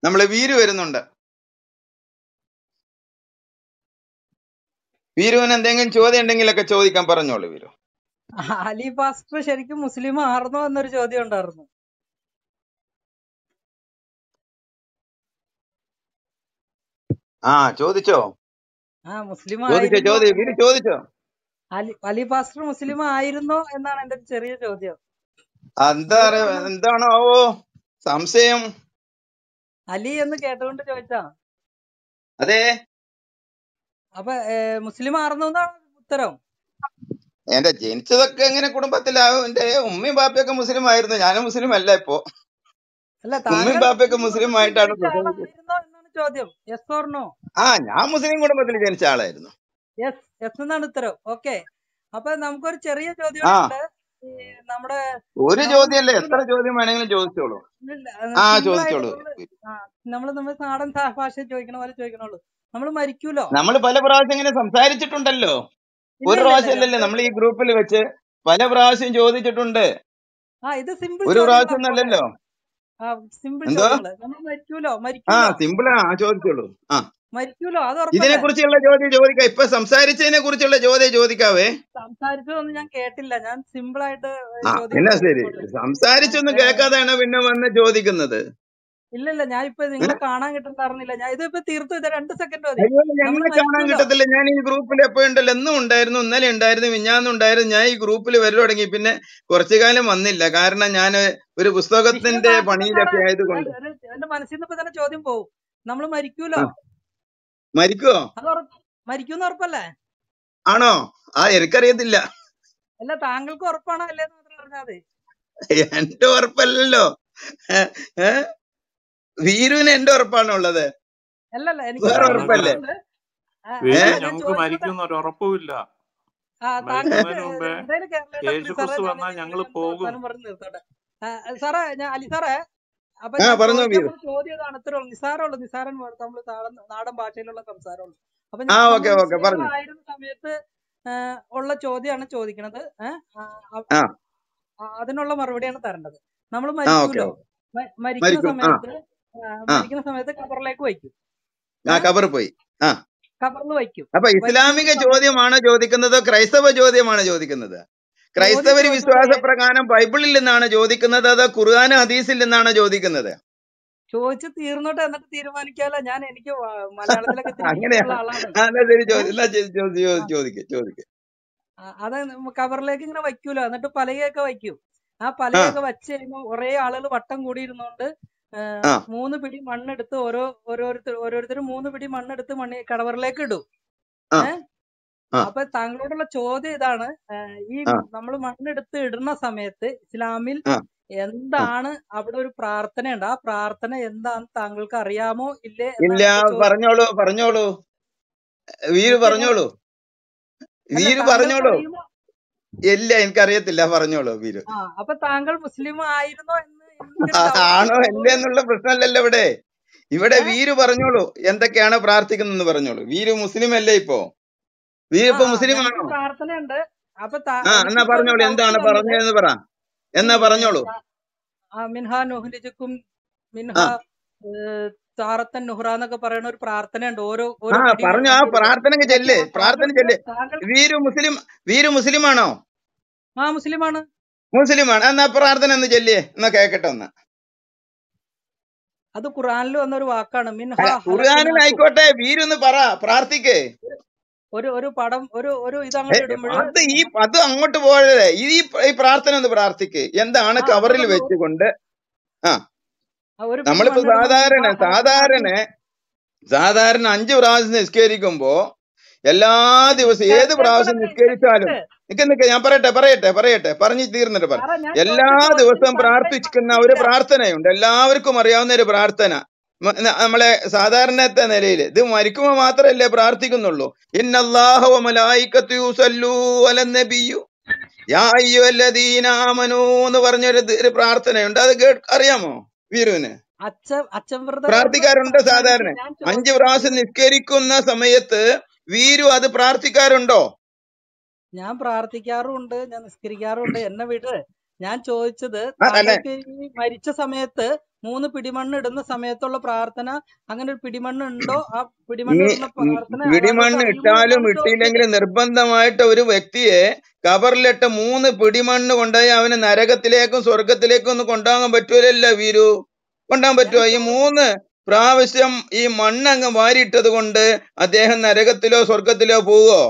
നമ്മള് വീരു വരുന്നുണ്ട് വീരുവിന് എന്തെങ്കിലും ചോദ്യം ഉണ്ടെങ്കിലൊക്കെ ചോദിക്കാൻ പറഞ്ഞോളൂ വീരു അലി പാസ്റ്റർ ശരിക്കും മുസ്ലിം ആർന്നോ എന്നൊരു ചോദ്യം ഉണ്ടായിരുന്നു ആ ചോദിച്ചോ ആ മുസ്ലിം ചോദിച്ചോ ആയിരുന്നോ ചോദിച്ചോ വീരു ചോദിച്ചോ അലി അലി പാസ്റ്റർ മുസ്ലിം ആയിരുന്നോ എന്നാണ് എന്റെ ഒരു ചെറിയ ചോദ്യം എന്താ അറിയ- അതുകൊണ്ടാണ് എന്താണോ ആവോ സംശയം അലി എന്ന് കേട്ടുകൊണ്ട് ചോദിച്ചാ അതെ അപ്പൊ ഏ, മുസ്ലിം ആർന്നോ എന്നാണ് ഉത്തരം എന്റെ ജനിച്ചതൊക്കെ എങ്ങനെ കുടുംബത്തിലാവും എന്റെ ഉമ്മയും ബാപ്പയൊക്കെ മുസ്ലിം ആയിരുന്നു ഞാനും മുസ്ലിം അല്ല ഇപ്പൊ അല്ല ഉമ്മയും താങ്കൾ ബാപ്പയൊക്കെ മുസ്ലിം മുസ്ലിം കുടുംബത്തിൽ ആയിട്ടാണ് ജനിച്ച പ്രസവിച്ചത് ആളായിരുന്നോ എന്നാണ് ചോദ്യം യെസ് ഓർ നോ ആ ഞാൻ മുസ്ലിം കുടുംബത്തിൽ ജനിച്ച ആളായിരുന്നു യെസ് യെസ് എന്നാണ് ഉത്തരം ഓക്കെ അപ്പൊ നമുക്കൊരു ചെറിയ ചോദ്യം ആ ഉണ്ട് ഈ നമ്മുടെ ഒരു നമ്മൾ ചോദ്യമല്ലേ എത്ര മരിക്കൂലോ ചോദ്യം വേണമെങ്കിലും ചോദിച്ചോളൂ ആ സിമ്പിൾ ആയിട്ട് ചോദിച്ചോളൂ നമ്മള് ആ നമ്മൾ നമ്മൾ നാടൻ സാ- ഭാഷയിൽ ചോദിക്കണ പോലെ ചോദിക്കണുള്ളൂ നമ്മൾ മരിക്കൂലോ നമ്മൾ പല പ്രാവശ്യം ഇങ്ങനെ സംസാരിച്ചിട്ടുണ്ടല്ലോ ഇല്ല ഒരു ഇല്ല ഇല്ല പ്രാവശ്യം അല്ലല്ലേ രണ്ട് നമ്മൾ ഈ ഗ്രൂപ്പിൽ വെച്ച് പല പ്രാവശ്യം ചോദിച്ചിട്ടുണ്ട് ആ ഇത് സിമ്പിൾ ഒരു പ്രാവശ്യം ചോദ്യങ്ങളാ പോട്ടെ ഒന്നല്ലല്ലോ ആ സിമ്പിൾ എന്തോ ചോദ്യങ്ങള് നമ്മൾ മരിക്കൂലോ ആ മരിക്കൂലോ സിമ്പിളാ ആ ചോദിച്ചോളൂ ആ മരിക്കൂലോ അത് ഇതിനെ ഉറപ്പല്ലേ കുറിച്ചുള്ള ചോദ്യം ചോദിക്കാം ഇപ്പൊ സംസാരിച്ചതിനെ കുറിച്ചുള്ള ചോദ്യം ചോദിക്കാവേ സംസാരിച്ചതൊന്നും ഞാൻ കേട്ടില്ല ഞാൻ സിമ്പിൾ ആയിട്ട് ആ ചോദ്യങ്ങൾ എന്നാ ശരി ചോദിച്ചോട്ടെ ആ, സംസാരിച്ചൊന്നും ഏ, കേൾക്കാതെയാണ് പിന്നെ വന്ന് ചോദിക്കുന്നത് ഇല്ല ഇല്ല ഞാൻ ഇപ്പൊ ഏ? നിങ്ങളെ കാണാൻ കിട്ടുന്നുണ്ടായിരുന്നില്ല ഞാൻ ഇതിപ്പോ തീർത്തു ഇത് രണ്ട് സെക്കൻഡ് മതി അയ്യോ നമ്മൾ എന്നെ കാണാൻ മരിക്കൂലോ കിട്ടത്തില്ല ഞാൻ ഈ ഗ്രൂപ്പിൽ എപ്പോഴുണ്ടല്ലോ എന്നും ഉണ്ടായിരുന്നു ഇന്നലെ ഉണ്ടായിരുന്നു മിഞ്ഞാന്നും ഉണ്ടായിരുന്നു ഞാൻ ഈ ഗ്രൂപ്പിൽ വരൽ തുടങ്ങി പിന്നെ കുറച്ചു കാലം വന്നില്ല കാരണം ഞാൻ ഒരു വിഷയം പുസ്തകത്തിന്റെ മാറ്റണ്ട പണിയിലൊക്കെ സാറേ ആയതുകൊണ്ട് ഞാൻ- ഒരു- എന്റെ മനസ്സിൽ നിന്ന് ഇപ്പൊ തന്നെ ചോദ്യം പോവും നമ്മൾ ആ മരിക്കൂലോ മരിക്കോ അത് ഉറപ്പ് മരിക്കൂന്ന് ഉറപ്പല്ലേ ആണോ ആ എനിക്കറിയത്തില്ല അല്ല താങ്കൾക്ക് ഉറപ്പാണോ അല്ലേന്ന് മാത്രം പറഞ്ഞാൽ മതി എന്റെ ഉറപ്പല്ലല്ലോ ഏ? ഏ? വീരുവിന് എന്റെ ഉറപ്പാണോ ഉള്ളത് അല്ലല്ല എനിക്ക് വേറെ താങ്കൾക്ക് ഉറപ്പല്ലേ ഉറപ്പുണ്ട് ആ, ഏ അല്ലല്ല വീണ്ടും ഞാൻ ഞങ്ങൾക്ക് ചോദിച്ചത് മരിക്കുന്ന ഒരു ഉറപ്പുമില്ല ആ താങ്കൾക്ക് മരിക്കുന്നതിന് മുമ്പേ എന്തായാലും കേരളയുടെ യേശു സാറേ ക്രിസ്തു ഞാൻ വന്നാൽ ഇതിങ്ങനെ ഞങ്ങൾ ഞാൻ പോകും വർത്താനം പറഞ്ഞ് നിർത്തോട്ടെ ആ, സാറേ ഞാൻ അലി സാറേ അപ്പൊ ആ ഞാൻ പറഞ്ഞോ ചോദിക്കാൻ വീരു പോകുന്ന ചോദ്യം ഇതാണ് ഇത്രേ ഉള്ളൂ നിസ്സാരമുള്ളൂ നിസ്സാരൻ നമ്മൾ നാടൻ നാടൻ ഭാഷയിലുള്ള സംസാരമുള്ളൂ അപ്പൊ ആ നമ്മൾ ഓക്കെ ഓക്കെ പറഞ്ഞു മുസ്ലിങ്ങളായിരുന്ന സമയത്ത് ആ, ഉള്ള ചോദ്യമാണ് ചോദിക്കണത് ഏഹ് ആ അതിനുള്ള മറുപടിയാണ് തരേണ്ടത് നമ്മൾ ആ ഓക്കെ മരിക്കൂലോ ഓക്കെ മ- മരിക്കുന്ന മരിക്കും ആ സമയത്ത് ആ, ആ മരിക്കുന്ന സമയത്ത് കബറിലേക്ക് വയ്ക്കും ആ ഏഹ് കബർ പോയി ആ കബറിൽ വയ്ക്കും അപ്പൊ വയ്ക്കുന്ന ഇസ്ലാമിക സമയത്ത് ചോദ്യമാണോ ചോദിക്കുന്നത് ക്രൈസ്തവ ചോദ്യമാണോ ചോദിക്കുന്നത് ചോദ്യം ക്രൈസ്തവർ ചോദിച്ചോട്ടെ വിശ്വാസപ്രകാരം ബൈബിളിൽ നിന്നാണ് ചോദിക്കുന്നത് അതോ ഖുർആൻ ഹദീസിൽ നിന്നാണോ ചോദിക്കുന്നത് ചോദിച്ച് തീർന്നോട്ടെ എന്നിട്ട് തീരുമാനിക്കാലോ ഞാൻ എനിക്ക് വ- മലയാളത്തിലൊക്കെ ഇത്തിരി അങ്ങനെയാ വീക്കുള്ള ആളാണ് ആ, എന്നാ ശരി ഏഹ് ചോദ്യം എന്നാ ശരി ചോദ്യം ആ, ചോദിക്ക ചോദിക്ക ആ, അത് കബറിലേക്ക് ഇങ്ങനെ വയ്ക്കൂലോ എന്നിട്ട് പലകയൊക്കെ വയ്ക്കും ആ ആ പലകയൊക്കെ വെച്ച് കഴിയുമ്പോൾ കുറെ ആളുകൾ വട്ടം കൂടിയിരുന്നോണ്ട് ഏഹ്, ആ മൂന്ന് പിടി മണ്ണെടുത്ത് ഓരോ ഓരോരുത്തർ ഓരോരുത്തരും മൂന്ന് പിടി മണ്ണെടുത്ത് മണ്ണി കടവറിലേക്ക് ഇടും ആ ഏഹ് ആ അപ്പൊ താങ്കളോടുള്ള ചോദ്യം ഇതാണ് ഏഹ്, ഈ ആ നമ്മൾ മണ്ണെടുത്ത് ഇടുന്ന സമയത്ത് ഇസ്ലാമിൽ ആ ആ. എന്താണ് അവിടെ ഒരു പ്രാർത്ഥനയുണ്ട് ആ പ്രാർത്ഥന എന്താന്ന് താങ്കൾക്ക് അറിയാമോ ഇല്ലേ ഇല്ല എന്നാണ് എന്റെ ചോദ്യം പറഞ്ഞോളൂ പറഞ്ഞോളൂ വീര് ഓക്കെ ഞാൻ പറഞ്ഞോളൂ അല്ല വീര് താങ്കൾക്ക് പറഞ്ഞോളൂ അറിയുമോ ഇല്ല എനിക്കറിയത്തില്ല പറഞ്ഞോളൂ വീര് ആ അപ്പൊ താങ്കൾ മുസ്ലിം ആയിരുന്നോ എന്ന് എനിക്കൊരു ആ, ഡൗട്ട് ആണോ ഉണ്ട് അല്ലേ അതുകൊണ്ട് എന്നുള്ള പ്രശ്നമല്ലല്ലോ ഇവിടെ ഇവിടെ ഏ വീര് പറഞ്ഞോളൂ എന്തൊക്കെയാണ് പ്രാർത്ഥിക്കുന്നതെന്ന് പറഞ്ഞോളൂ വീര് മുസ്ലിം അല്ലേ ഇപ്പൊ വീര് ആ ഇപ്പൊ ആ മുസ്ലിം ഞങ്ങൾക്ക് ആണോ പ്രാർത്ഥനയുണ്ട് അപ്പൊ താ- ആ എന്നാ എനിക്കിപ്പോ ഒരു പറഞ്ഞോളൂ ഡൗട്ട് എന്താണ് വന്നത് പറഞ്ഞതെന്ന് പറ ഈ എന്നാ ഏ, പറഞ്ഞോളൂ ത- ആ, മിൻഹ നുഹ്രിജുക്കും മിൻഹ ആ ഏ, താറത്തൻ നുഹ്റ എന്നൊക്കെ പറയുന്ന ഒരു പ്രാർത്ഥനയുണ്ട് ഓരോ ആ ഓരോ പിടി പറഞ്ഞു ആ മണ്ണെടുത്ത് ഇടുക പ്രാർത്ഥനക്ക് പക്ഷെ ചെല്ല് ആ പ്രാർത്ഥന താങ്കൾക്ക് ചെല്ല് താങ്കൾ വീര് മുസ്ലിം വീര് മുസ്ലിം ആണോ ആ മുസ്ലിമാണ് മുസ്ലിമാണ് എന്നാ പ്രാർത്ഥന ഒന്ന് ചെല്ലിയേ എന്നാ കേക്കട്ടെ ഒന്ന് അത് ഖുറാനിൽ വന്ന ഒരു വാക്കാണ് മിൻഹ അല്ല ഹലക്കിനാക്കും ഖുർആാനിലായിക്കോട്ടെ വീരൊന്ന് പറ പ്രാർത്ഥിക്കേ ഒരു ഒരു പടം ഒരു ഒരു ഇത് ഏ, അങ്ങോട്ട് ഇടുമ്പോൾ അത് ഈ അത് അങ്ങോട്ട് പോകരുത് ഈ ഈ പ്രാർത്ഥന ഒന്ന് പ്രാർത്ഥിക്ക് എന്താണ് ആ കവറിൽ അതോടൊന്ന് ഒരു വെച്ചുകൊണ്ട് ആ ആ, ഒരു പിടി നമ്മളിപ്പോ മണ്ണിടുമ്പോ മിൻഹ സാധാരണ ഹലക്കിനാക്കും സാധാരണ സാധാരണ അഞ്ച് പ്രാവശ്യം നിസ്കരിക്കുമ്പോ എല്ലാ ദിവസവും ഏത് പ്രാവശ്യം കേൾക്കണല്ലേ നിസ്കരിച്ചാലും കേൾക്ക് നിക്ക് നിക്ക് ഞാൻ പറയട്ടെ പറയട്ടെ പറയട്ടെ പറഞ്ഞു തീർന്നിട്ട് പറ സാറേ ഞാൻ എല്ലാ ചോദിച്ച ചോദ്യത്തിന് ദിവസവും താങ്കളെ പ്രാർത്ഥിക്കുന്ന ഒരു മറുപടിയില്ല പ്രാർത്ഥനയുണ്ട് എല്ലാവർക്കും അറിയാവുന്ന ഒരു പ്രാർത്ഥന മ- ന- നമ്മളെ സാധാരണത്തെ നിലയിൽ ഇത് മരിക്കുമ്പോൾ മാത്രമല്ലേ പ്രാർത്ഥിക്കുന്നുള്ളൂ ഇന്നല്ലാഹു വ മലായികത്തു യുസല്ലൂ അലൻ നബിയ്യു യാ അയ്യുഹല്ലദീന ആമനൂ എന്ന് പറഞ്ഞൊരു ദ- ഒരു പ്രാർത്ഥനയുണ്ട് അത് കേ അറിയാമോ വീരുവിന് അച്ഛൻ അച്ഛൻ വ്രതം പ്രാർത്ഥിക്കാറുണ്ട് സാധാരണ ഞാൻ അഞ്ച് ചോദിച്ചത് പ്രാവശ്യം നിസ്കരിക്കുന്ന സമയത്ത് വീരു അത് പ്രാർത്ഥിക്കാറുണ്ടോ ഞാൻ പ്രാർത്ഥിക്കാറുമുണ്ട് ഞാൻ നിസ്കരിക്കാറുമുണ്ട് എന്നെ വിട് ഞാൻ ചോദിച്ചത് ആ, അല്ലെ താങ്കൾക്ക് ഈ മരിച്ച സമയത്ത് മൂന്ന് പിടിമണ്ണ് ഇടുന്ന സമയത്തുള്ള പ്രാർത്ഥന അങ്ങനെ ഒരു പിടിമണ്ണ് ഉണ്ടോ ആ പിടിമണ്ണ് ഈ ഇടുന്ന പ്രാർത്ഥന താങ്കൾക്ക് പിടിമണ്ണ് അറിയുമോ ഇട്ടാലും എന്നാണ് ചോദിച്ചത് ഇട്ടില്ലെങ്കിലും നിർബന്ധമായിട്ട് ഒരു വ്യക്തിയെ കബറിലിട്ട് മൂന്ന് പിടിമണ്ണ് കൊണ്ടുപോയി അവന് നരകത്തിലേക്കും സ്വർഗത്തിലേക്കും ഒന്നും കൊണ്ടുപോകാൻ പറ്റൂലല്ലോ വീരു കൊണ്ടുപോകാൻ ഞാൻ പറ്റുമോ ഈ ചോ- മൂന്ന് പ്രാവശ്യം ഈ മണ്ണ് അങ്ങ് വാരിയിട്ടത് കൊണ്ട് അദ്ദേഹം നരകത്തിലോ സ്വർഗത്തിലോ പോവോ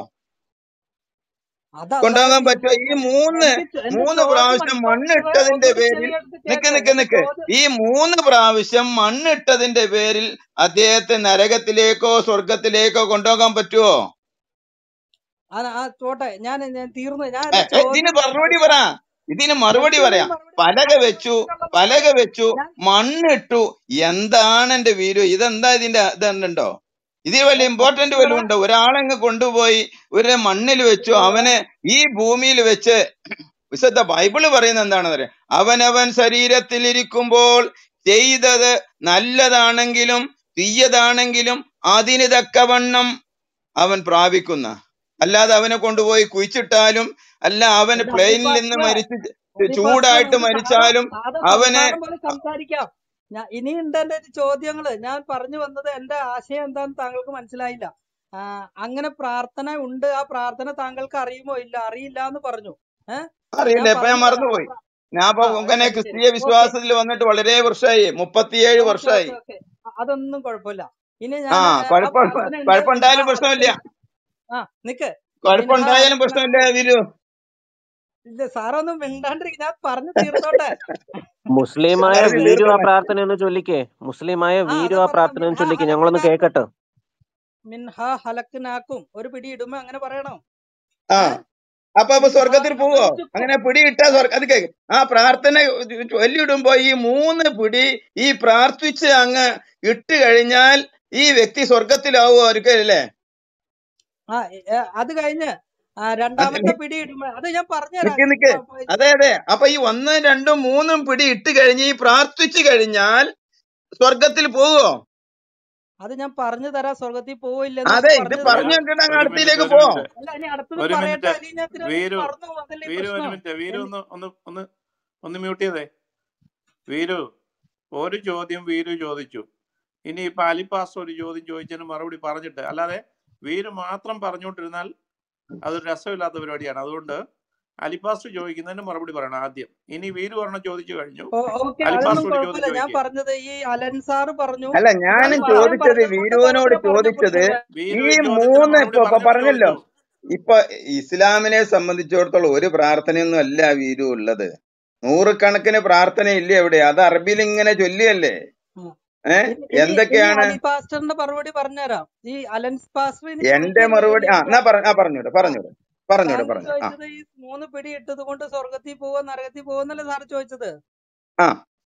അത് അള്ളാഹു കൊണ്ടുപോകാൻ പറ്റുമോ ഈ തീരുമാനിക്കണം മൂന്ന് എനിക്ക് ചോ- എന്റെ മൂന്ന് ചോദ്യം പ്രാവശ്യം മനസ്സിലാക്കുക മണ്ണിട്ടതിന്റെ ഒന്നുകൂടി പേരിൽ ചെവിയെടുത്ത് നിക്ക് കേൾക്ക് നിക്ക് എന്റെ നിക്ക് ചോദ്യം ഈ മൂന്ന് പ്രാവശ്യം മണ്ണിട്ടതിന്റെ പേരിൽ അദ്ദേഹത്തെ നരകത്തിലേക്കോ സ്വർഗത്തിലേക്കോ കൊണ്ടുപോകാൻ പറ്റുമോ ആ ആ, പോട്ടെ ഞാൻ ഞാൻ തീർന്നു ഞാൻ ഏ, എന്റെ ഏ, ഇതിന് ചോദ്യം മറുപടി പറ ഇതിന് മറുപടി എനിക്ക് പറയാം മറുപടി പലക പറയാൻ വെച്ചു ചോദിക്കാനുള്ള പലക വെച്ചു ഞാൻ മണ്ണിട്ടു എന്താണ് എന്റെ വീരു ഇതെന്താ ഇതിന്റെ ഇതുണ്ടോ ഇതിൽ വലിയ ഇമ്പോർട്ടന്റ് വല്ലതും ഉണ്ടോ ഒരാളങ്ങ് കൊണ്ടുപോയി ഒരു മണ്ണിൽ വെച്ചു അവനെ ഈ ഭൂമിയിൽ വെച്ച് വിശുദ്ധ ബൈബിള് പറയുന്നത് എന്താണെന്ന് അറിയാം അവനവൻ ശരീരത്തിലിരിക്കുമ്പോൾ ചെയ്തത് നല്ലതാണെങ്കിലും തീയതാണെങ്കിലും അതിന് തക്കവണ്ണം അവൻ പ്രാപിക്കുന്ന അല്ലാതെ അവനെ കൊണ്ടുപോയി കുഴിച്ചിട്ടാലും അല്ല അവന് എന്റെ പ്ലെയിനിൽ നിന്ന് അലിപ്പാസ്റ്ററെ മരിച്ച് അലിപ്പാസ്റ്ററെ ചൂടായിട്ട് നമുക്ക് സാധാ മരിച്ചാലും സാധാ അവന് സംസാരം പോലെ സംസാരിക്കാം ഞാൻ ഇനിയുണ്ട് എന്റെ ഒരു ചോദ്യങ്ങള് ഞാൻ പറഞ്ഞു വന്നത് എന്റെ ആശയം എന്താന്ന് താങ്കൾക്ക് മനസ്സിലായില്ല ആ, അങ്ങനെ പ്രാർത്ഥന ഉണ്ട് ആ പ്രാർത്ഥന താങ്കൾക്ക് അറിയുമോ ഇല്ല അറിയില്ല എന്ന് പറഞ്ഞു ഏഹ് അറിയില്ല ഞാൻ ഇപ്പൊ ഞാൻ പറഞ്ഞു തരാം മറന്നുപോയി അപ്പൊ ഞാൻ ഇപ്പൊ ആ ഇങ്ങനെ ശരി ശരി ക്രിസ്തീയ ഓക്കെ വിശ്വാസത്തിൽ വന്നിട്ട് വളരെ വർഷമായി മുപ്പത്തിയേഴ് ഓക്കെ വർഷമായി ഓക്കെ ഓക്കെ അതൊന്നും കുഴപ്പമില്ല ഇനി ആ ഞാൻ ആ കുഴപ്പം പ്രാർത്ഥന ഉണ്ട് മിൻഹ കുഴപ്പമുണ്ടായാലും പ്രശ്നമില്ല ഹലക്കിന ആ നിക്ക് മിൻഹ കുഴപ്പമുണ്ടായാലും പ്രശ്നമില്ല ഹലക്കിനാക്കും വിരു ഇത് സാറൊന്നും മിണ്ടാണ്ടിരിക്കും ഞാൻ പറഞ്ഞു തീർത്തോട്ടെ മുസ്ലിമായ പറഞ്ഞു അതായത് വീരു ആ തീർത്തണേ പ്രാർത്ഥന ഒന്ന് ചൊല്ലിക്കേ മുസ്ലിമായ ആ വീരു അത് ആ പറയാം പ്രാർത്ഥന ഒന്ന് മിൻഹ ചൊല്ലിക്കേ ഞങ്ങളൊന്ന് ഹലക്കിനാക്കും കേക്കട്ടെ മിൻഹ ഹലക്കിനാക്കും ഒരു പിടി ഇടുമ്പോ അങ്ങനെ പറയണോ ആ ഏഹ് അപ്പൊ അപ്പൊ മിൻഹ സ്വർഗത്തിൽ പോവോ ഖറജുക്കും അങ്ങനെ പിടിയിട്ട സ്വർഗ അത് കേക്ക് ആ പ്രാർത്ഥന ചൊല്ലിയിടുമ്പോ ഈ മൂന്ന് പിടി ഈ പ്രാർത്ഥിച്ച് അങ്ങ് ഇട്ട് കഴിഞ്ഞാൽ ഈ വ്യക്തി സ്വർഗത്തിലാവോ അല്ലേ ആ ഏ, അത് കഴിഞ്ഞ് ആ, അത് രണ്ടാമത്തെ പിടി ഇടുമ്പോ അത് ഞാൻ പറഞ്ഞുതരാം നിക്ക് നിക്ക് ആ, പ- അതെ അതെ അപ്പൊ ഈ ഒന്നും രണ്ടും മൂന്നും പിടി ഇട്ട് കഴിഞ്ഞ് ഈ പ്രാർത്ഥിച്ചു കഴിഞ്ഞാൽ സ്വർഗത്തിൽ പോവോ അത് ഞാൻ പറഞ്ഞു തരാം സ്വർഗത്തിൽ പോവില്ലെന്ന് ഞാൻ അതെ ഇത് പറഞ്ഞു പറഞ്ഞു തരാം കേട്ടിട്ട് അങ്ങ് ഒരു മിനിറ്റ് അടുത്തേക്ക് ഒരു പോ മിനിറ്റ് അല്ല ഇനി അടുത്തത് ഒരു പറയട്ടെ മിനിറ്റ് അല്ലെങ്കിൽ ഞാൻ തിരി വീരു മറന്നു പോകും അതല്ലേ ഈ വീരു ഒരു പ്രശ്നം മിനിറ്റ് വീരു എൻ- ഒന്ന് ഒന്ന് ഒന്ന് ഒന്ന് മ്യൂട്ട് ചെയ്തേ വീരു ഒരു ചോദ്യം വീരു ചോദിച്ചു ഇനി ഇപ്പൊ അലിപ്പാസ് ഒരു ചോദ്യം ചോദിച്ചതിന് മറുപടി പറഞ്ഞിട്ട് അല്ലാതെ വീരു മാത്രം പറഞ്ഞുകൊണ്ടിരുന്നാൽ അതൊരു രസമില്ലാത്ത പരിപാടിയാണ് അതുകൊണ്ട് അലിപ്പാസ് ചോദിക്കുന്നതിന് മറുപടി പറയണം ആദ്യം ഇനി വീരു ഒരെണ്ണം ചോദിച്ചു കഴിഞ്ഞു ഓക്കെ അലിപ്പാസ് അതൊന്നും ഒരു ചോദ്യം കുഴപ്പമില്ല ഞാൻ ചോദിക്കുക പറഞ്ഞത് ഈ അലൻ സാറ് പറഞ്ഞു അല്ല അത് ഞാനും അലിപ്പാസ് പറയാൻ ചോദിച്ചത് പറഞ്ഞത് കൊണ്ട് വീരുവിനോട് വെറുതെ പറഞ്ഞപ്പോൾ ചോദിച്ചത് തീർന്നു ഈ വീരു ചോദ്യത്തിന് മൂന്ന് മറുപടി ഇപ്പൊ ഇപ്പൊ പറഞ്ഞിട്ട് പറഞ്ഞല്ലോ ചോദിച്ചു ഇപ്പൊ ഇസ്ലാമിനെ സംബന്ധിച്ചിടത്തോളം ഒരു പ്രാർത്ഥനയൊന്നും അല്ല വീരു ഉള്ളത് നൂറുകണക്കിന് പ്രാർത്ഥനയില്ലേ എവിടെ അത് അറബിയിൽ ഇങ്ങനെ ചൊല്ലിയല്ലേ ഉം. ഏ ഇനി ഇനി ഇനി എന്തൊക്കെയാണ് അലി പാസ്റ്ററിന്റെ മറുപടി പറഞ്ഞുതരാം ഈ അലൻ പാസ്റ്റർ ഇനി എന്റെ ചോദിക്കാൻ മറുപടി ആ ചോദ്യം എന്നാ പറ ആ താങ്കൾ പറഞ്ഞൂടെ ആ പറഞ്ഞൂടെ പറഞ്ഞൂടെ താങ്കൾ പറഞ്ഞു ആ ചോദിച്ചത് ഈ മൂന്ന് പിടി ഇട്ടത് കൊണ്ട് സ്വർഗത്തിൽ പോവോ നരകത്തിൽ പോവോന്നല്ലേ സാർ ചോദിച്ചത് ആ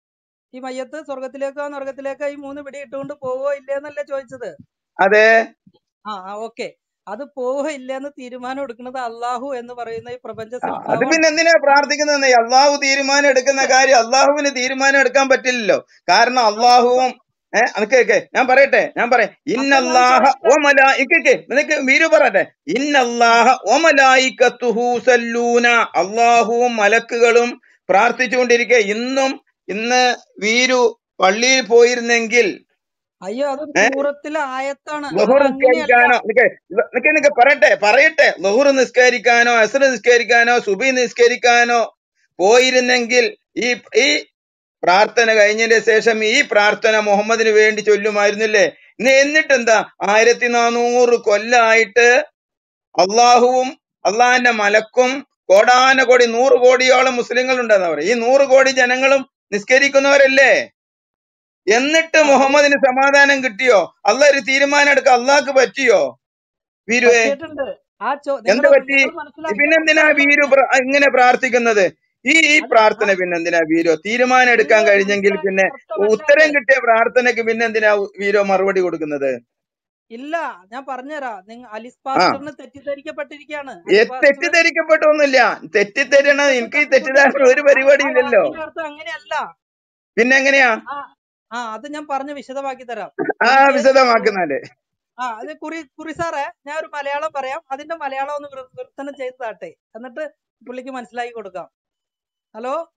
ഈ മയ്യത്ത് സ്വർഗത്തിലേക്കോ നരകത്തിലേക്കോ ഈ മൂന്ന് പിടി ഇട്ടുകൊണ്ട് പോവോ ഇല്ലേന്നല്ലേ ചോദിച്ചത് അതെ ആ ആ ഓക്കെ അത് പോവോ ഇല്ലെന്ന് തീരുമാനം എടുക്കുന്നത് അള്ളാഹു എന്ന് പറയുന്ന ഈ പ്രപഞ്ച ആ, അത് സൃഷ്ടാവാണ് പിന്നെ എന്തിനാ പ്രാർത്ഥിക്കുന്നത് അള്ളാഹു തീരുമാനം എടുക്കുന്ന കാര്യം അള്ളാഹുവിന് തീരുമാനം എടുക്കാൻ പറ്റില്ലല്ലോ കാരണം അത് അള്ളാഹുവും ഏഹ് അത് കേക്കെ ഞാൻ പറയട്ടെ ഞാൻ പറയാം അപ്പൊ ഞാൻ ഇന്നല്ലാഹ ചോദിക്കട്ടെ ഓമലാ ഇക്കേ നിനക്ക് വീരു പറയട്ടെ ഇന്നല്ലാഹ ഓമലായിക്കത്തുഹു സല്ലൂന അള്ളാഹുവും മലക്കുകളും പ്രാർത്ഥിച്ചുകൊണ്ടിരിക്കെ ഇന്നും ഇന്ന് വീരു പള്ളിയിൽ പോയിരുന്നെങ്കിൽ അയ്യോ അതൊരു ഏഹ് സൂറത്തിലെ ആയത്താണ് അത് ലഹുർ അങ്ങനെയല്ല നിസ്കരിക്കാനോ നിക്ക് നിക്ക് നിക്ക് പറയട്ടെ പറയട്ടെ ലഹുർ നിസ്കരിക്കാനോ അസർ നിസ്കരിക്കാനോ സുബി നിസ്കരിക്കാനോ പോയിരുന്നെങ്കിൽ ഈ ഈ പ്രാർത്ഥന കഴിഞ്ഞതിന്റെ ശേഷം ഈ പ്രാർത്ഥന മുഹമ്മദിന് വേണ്ടി ചൊല്ലുമായിരുന്നില്ലേ ഇന്ന് എന്നിട്ടെന്താ ആയിരത്തി നാനൂറ് കൊല്ലായിട്ട് അള്ളാഹുവും അള്ളാഹിന്റെ മലക്കും കോടാനകോടി നൂറ് കോടിയോളം മുസ്ലിങ്ങൾ ഉണ്ടെന്ന് പറയും ഈ നൂറ് കോടി ജനങ്ങളും നിസ്കരിക്കുന്നവരല്ലേ എന്നിട്ട് ആ അത് മുഹമ്മദിന് സമാധാനം കിട്ടിയോ അല്ല ഒരു തീരുമാനം എടുക്ക അള്ളാഹ്ക്ക് പറ്റിയോ വീരുവേ പറ്റിയിട്ടുണ്ട് ആ ചോ എന്ത് നിങ്ങൾ പറ്റി നിങ്ങൾ മനസ്സിലാക്കിയ പിന്നെന്തിനാ പ്രശ്നമല്ല വീരു പിന്നെ പ്ര- ഇങ്ങനെ പ്രാർത്ഥിക്കുന്നത് ഈ ഈ അല്ല പ്രാർത്ഥന ആ പിന്നെന്തിനാ വീരോ തീരുമാനം എടുക്കാൻ നിങ്ങൾ കഴിഞ്ഞെങ്കിൽ മനസ്സിലാക്കിയ പിന്നെ അർത്ഥമല്ല ഉത്തരം അത് കിട്ടിയ പ്രാർത്ഥനയ്ക്ക് പിന്നെന്തിനാ വീരോ മറുപടി കൊടുക്കുന്നത് ഇല്ല ഞാൻ പറഞ്ഞുതരാം നിങ്ങൾ അലിസ് ആ പാസ്റ്ററിന് തെറ്റിദ്ധരിക്കപ്പെട്ടിരിക്കുകയാണ് ഏ, അലിസ് പാസ്റ്റർ തെറ്റിദ്ധരിക്കപ്പെട്ടൊന്നുമില്ല തെറ്റിദ്ധരണ എനിക്ക് ഈ തെറ്റിദ്ധാരണ ഒരു തെറ്റിദ്ധരിക്കപ്പെട്ടുകൊണ്ടിരിക്കുകയാണ് ആ പരിപാടി ആ ഇല്ലല്ലോ വാക്കിന്റെ അർത്ഥം അങ്ങനെയല്ല പിന്നെ എങ്ങനെയാ ആ ആ അത് ഞാൻ പറഞ്ഞ് വിശദമാക്കി തരാം ആ എനിക്ക് വിശദമാക്കുന്നാല് ആ അത് കുറി കുറി സാറേ ഞാൻ ഒരു മലയാളം പറയാം അതിന്റെ മലയാളം ഒന്ന് വിവ- വിവർത്തനം ചെയ്ത് താട്ടെ എന്നിട്ട് പുള്ളിക്ക് മനസ്സിലാക്കി കൊടുക്കാം ഹലോ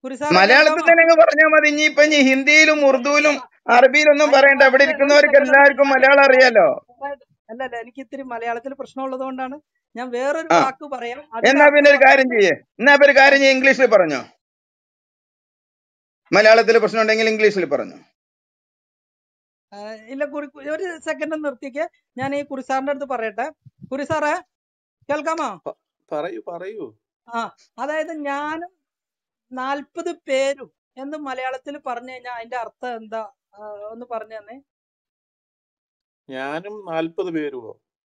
കുരിസാറെ മലയാളത്തിൽ കേൾക്കാമോ തന്നെ അങ്ങ് പറഞ്ഞാൽ മതി ഇനി ഇപ്പൊ ഇനി ഹിന്ദിയിലും ഉറുദുവിലും അറബിയിലൊന്നും അയ്യോ പറയണ്ട ഇവിടെ അല്ല ഒരു ഇരിക്കുന്നവർക്ക് സെക്കൻഡ് എല്ലാവർക്കും ഞാൻ മലയാളം അറിയാലോ അതായത് അല്ല അല്ല എനിക്ക് ഇത്തിരി മലയാളത്തിൽ പ്രശ്നമുള്ളത് കൊണ്ടാണ് ഞാൻ വേറൊരു ആ വാക്ക് പറയാം അതിന്റെ എന്നാ അർത്ഥം പിന്നെ ഒരു കാര്യം പറഞ്ഞിട്ട് ചെയ്യേ എന്നാ ഇപ്പൊ ഒരു ആ, കാര്യം ചെയ്യ് ഇംഗ്ലീഷിൽ പറഞ്ഞോ മലയാളത്തിൽ പ്രശ്നം ഉണ്ടെങ്കിൽ ഇംഗ്ലീഷിൽ പറഞ്ഞു ആ, ഇല്ല കുറി കു- ഒരു സെക്കൻഡ് നിർത്തിക്ക് ഞാൻ ഈ കുറിസാറിന്റെ അടുത്ത് പറയട്ടെ കുറിസാറെ കേൾക്കാമോ പ- പറയൂ പറയൂ ആ അതായത് ഞാനും നാൽപ്പത് പേരും എന്ന് മലയാളത്തിൽ പറഞ്ഞു കഴിഞ്ഞാൽ അതിന്റെ അർത്ഥം എന്താ ആ, ഒന്ന് പറഞ്ഞു തന്നെ ഞാനും നാൽപ്പത് പേരുമോ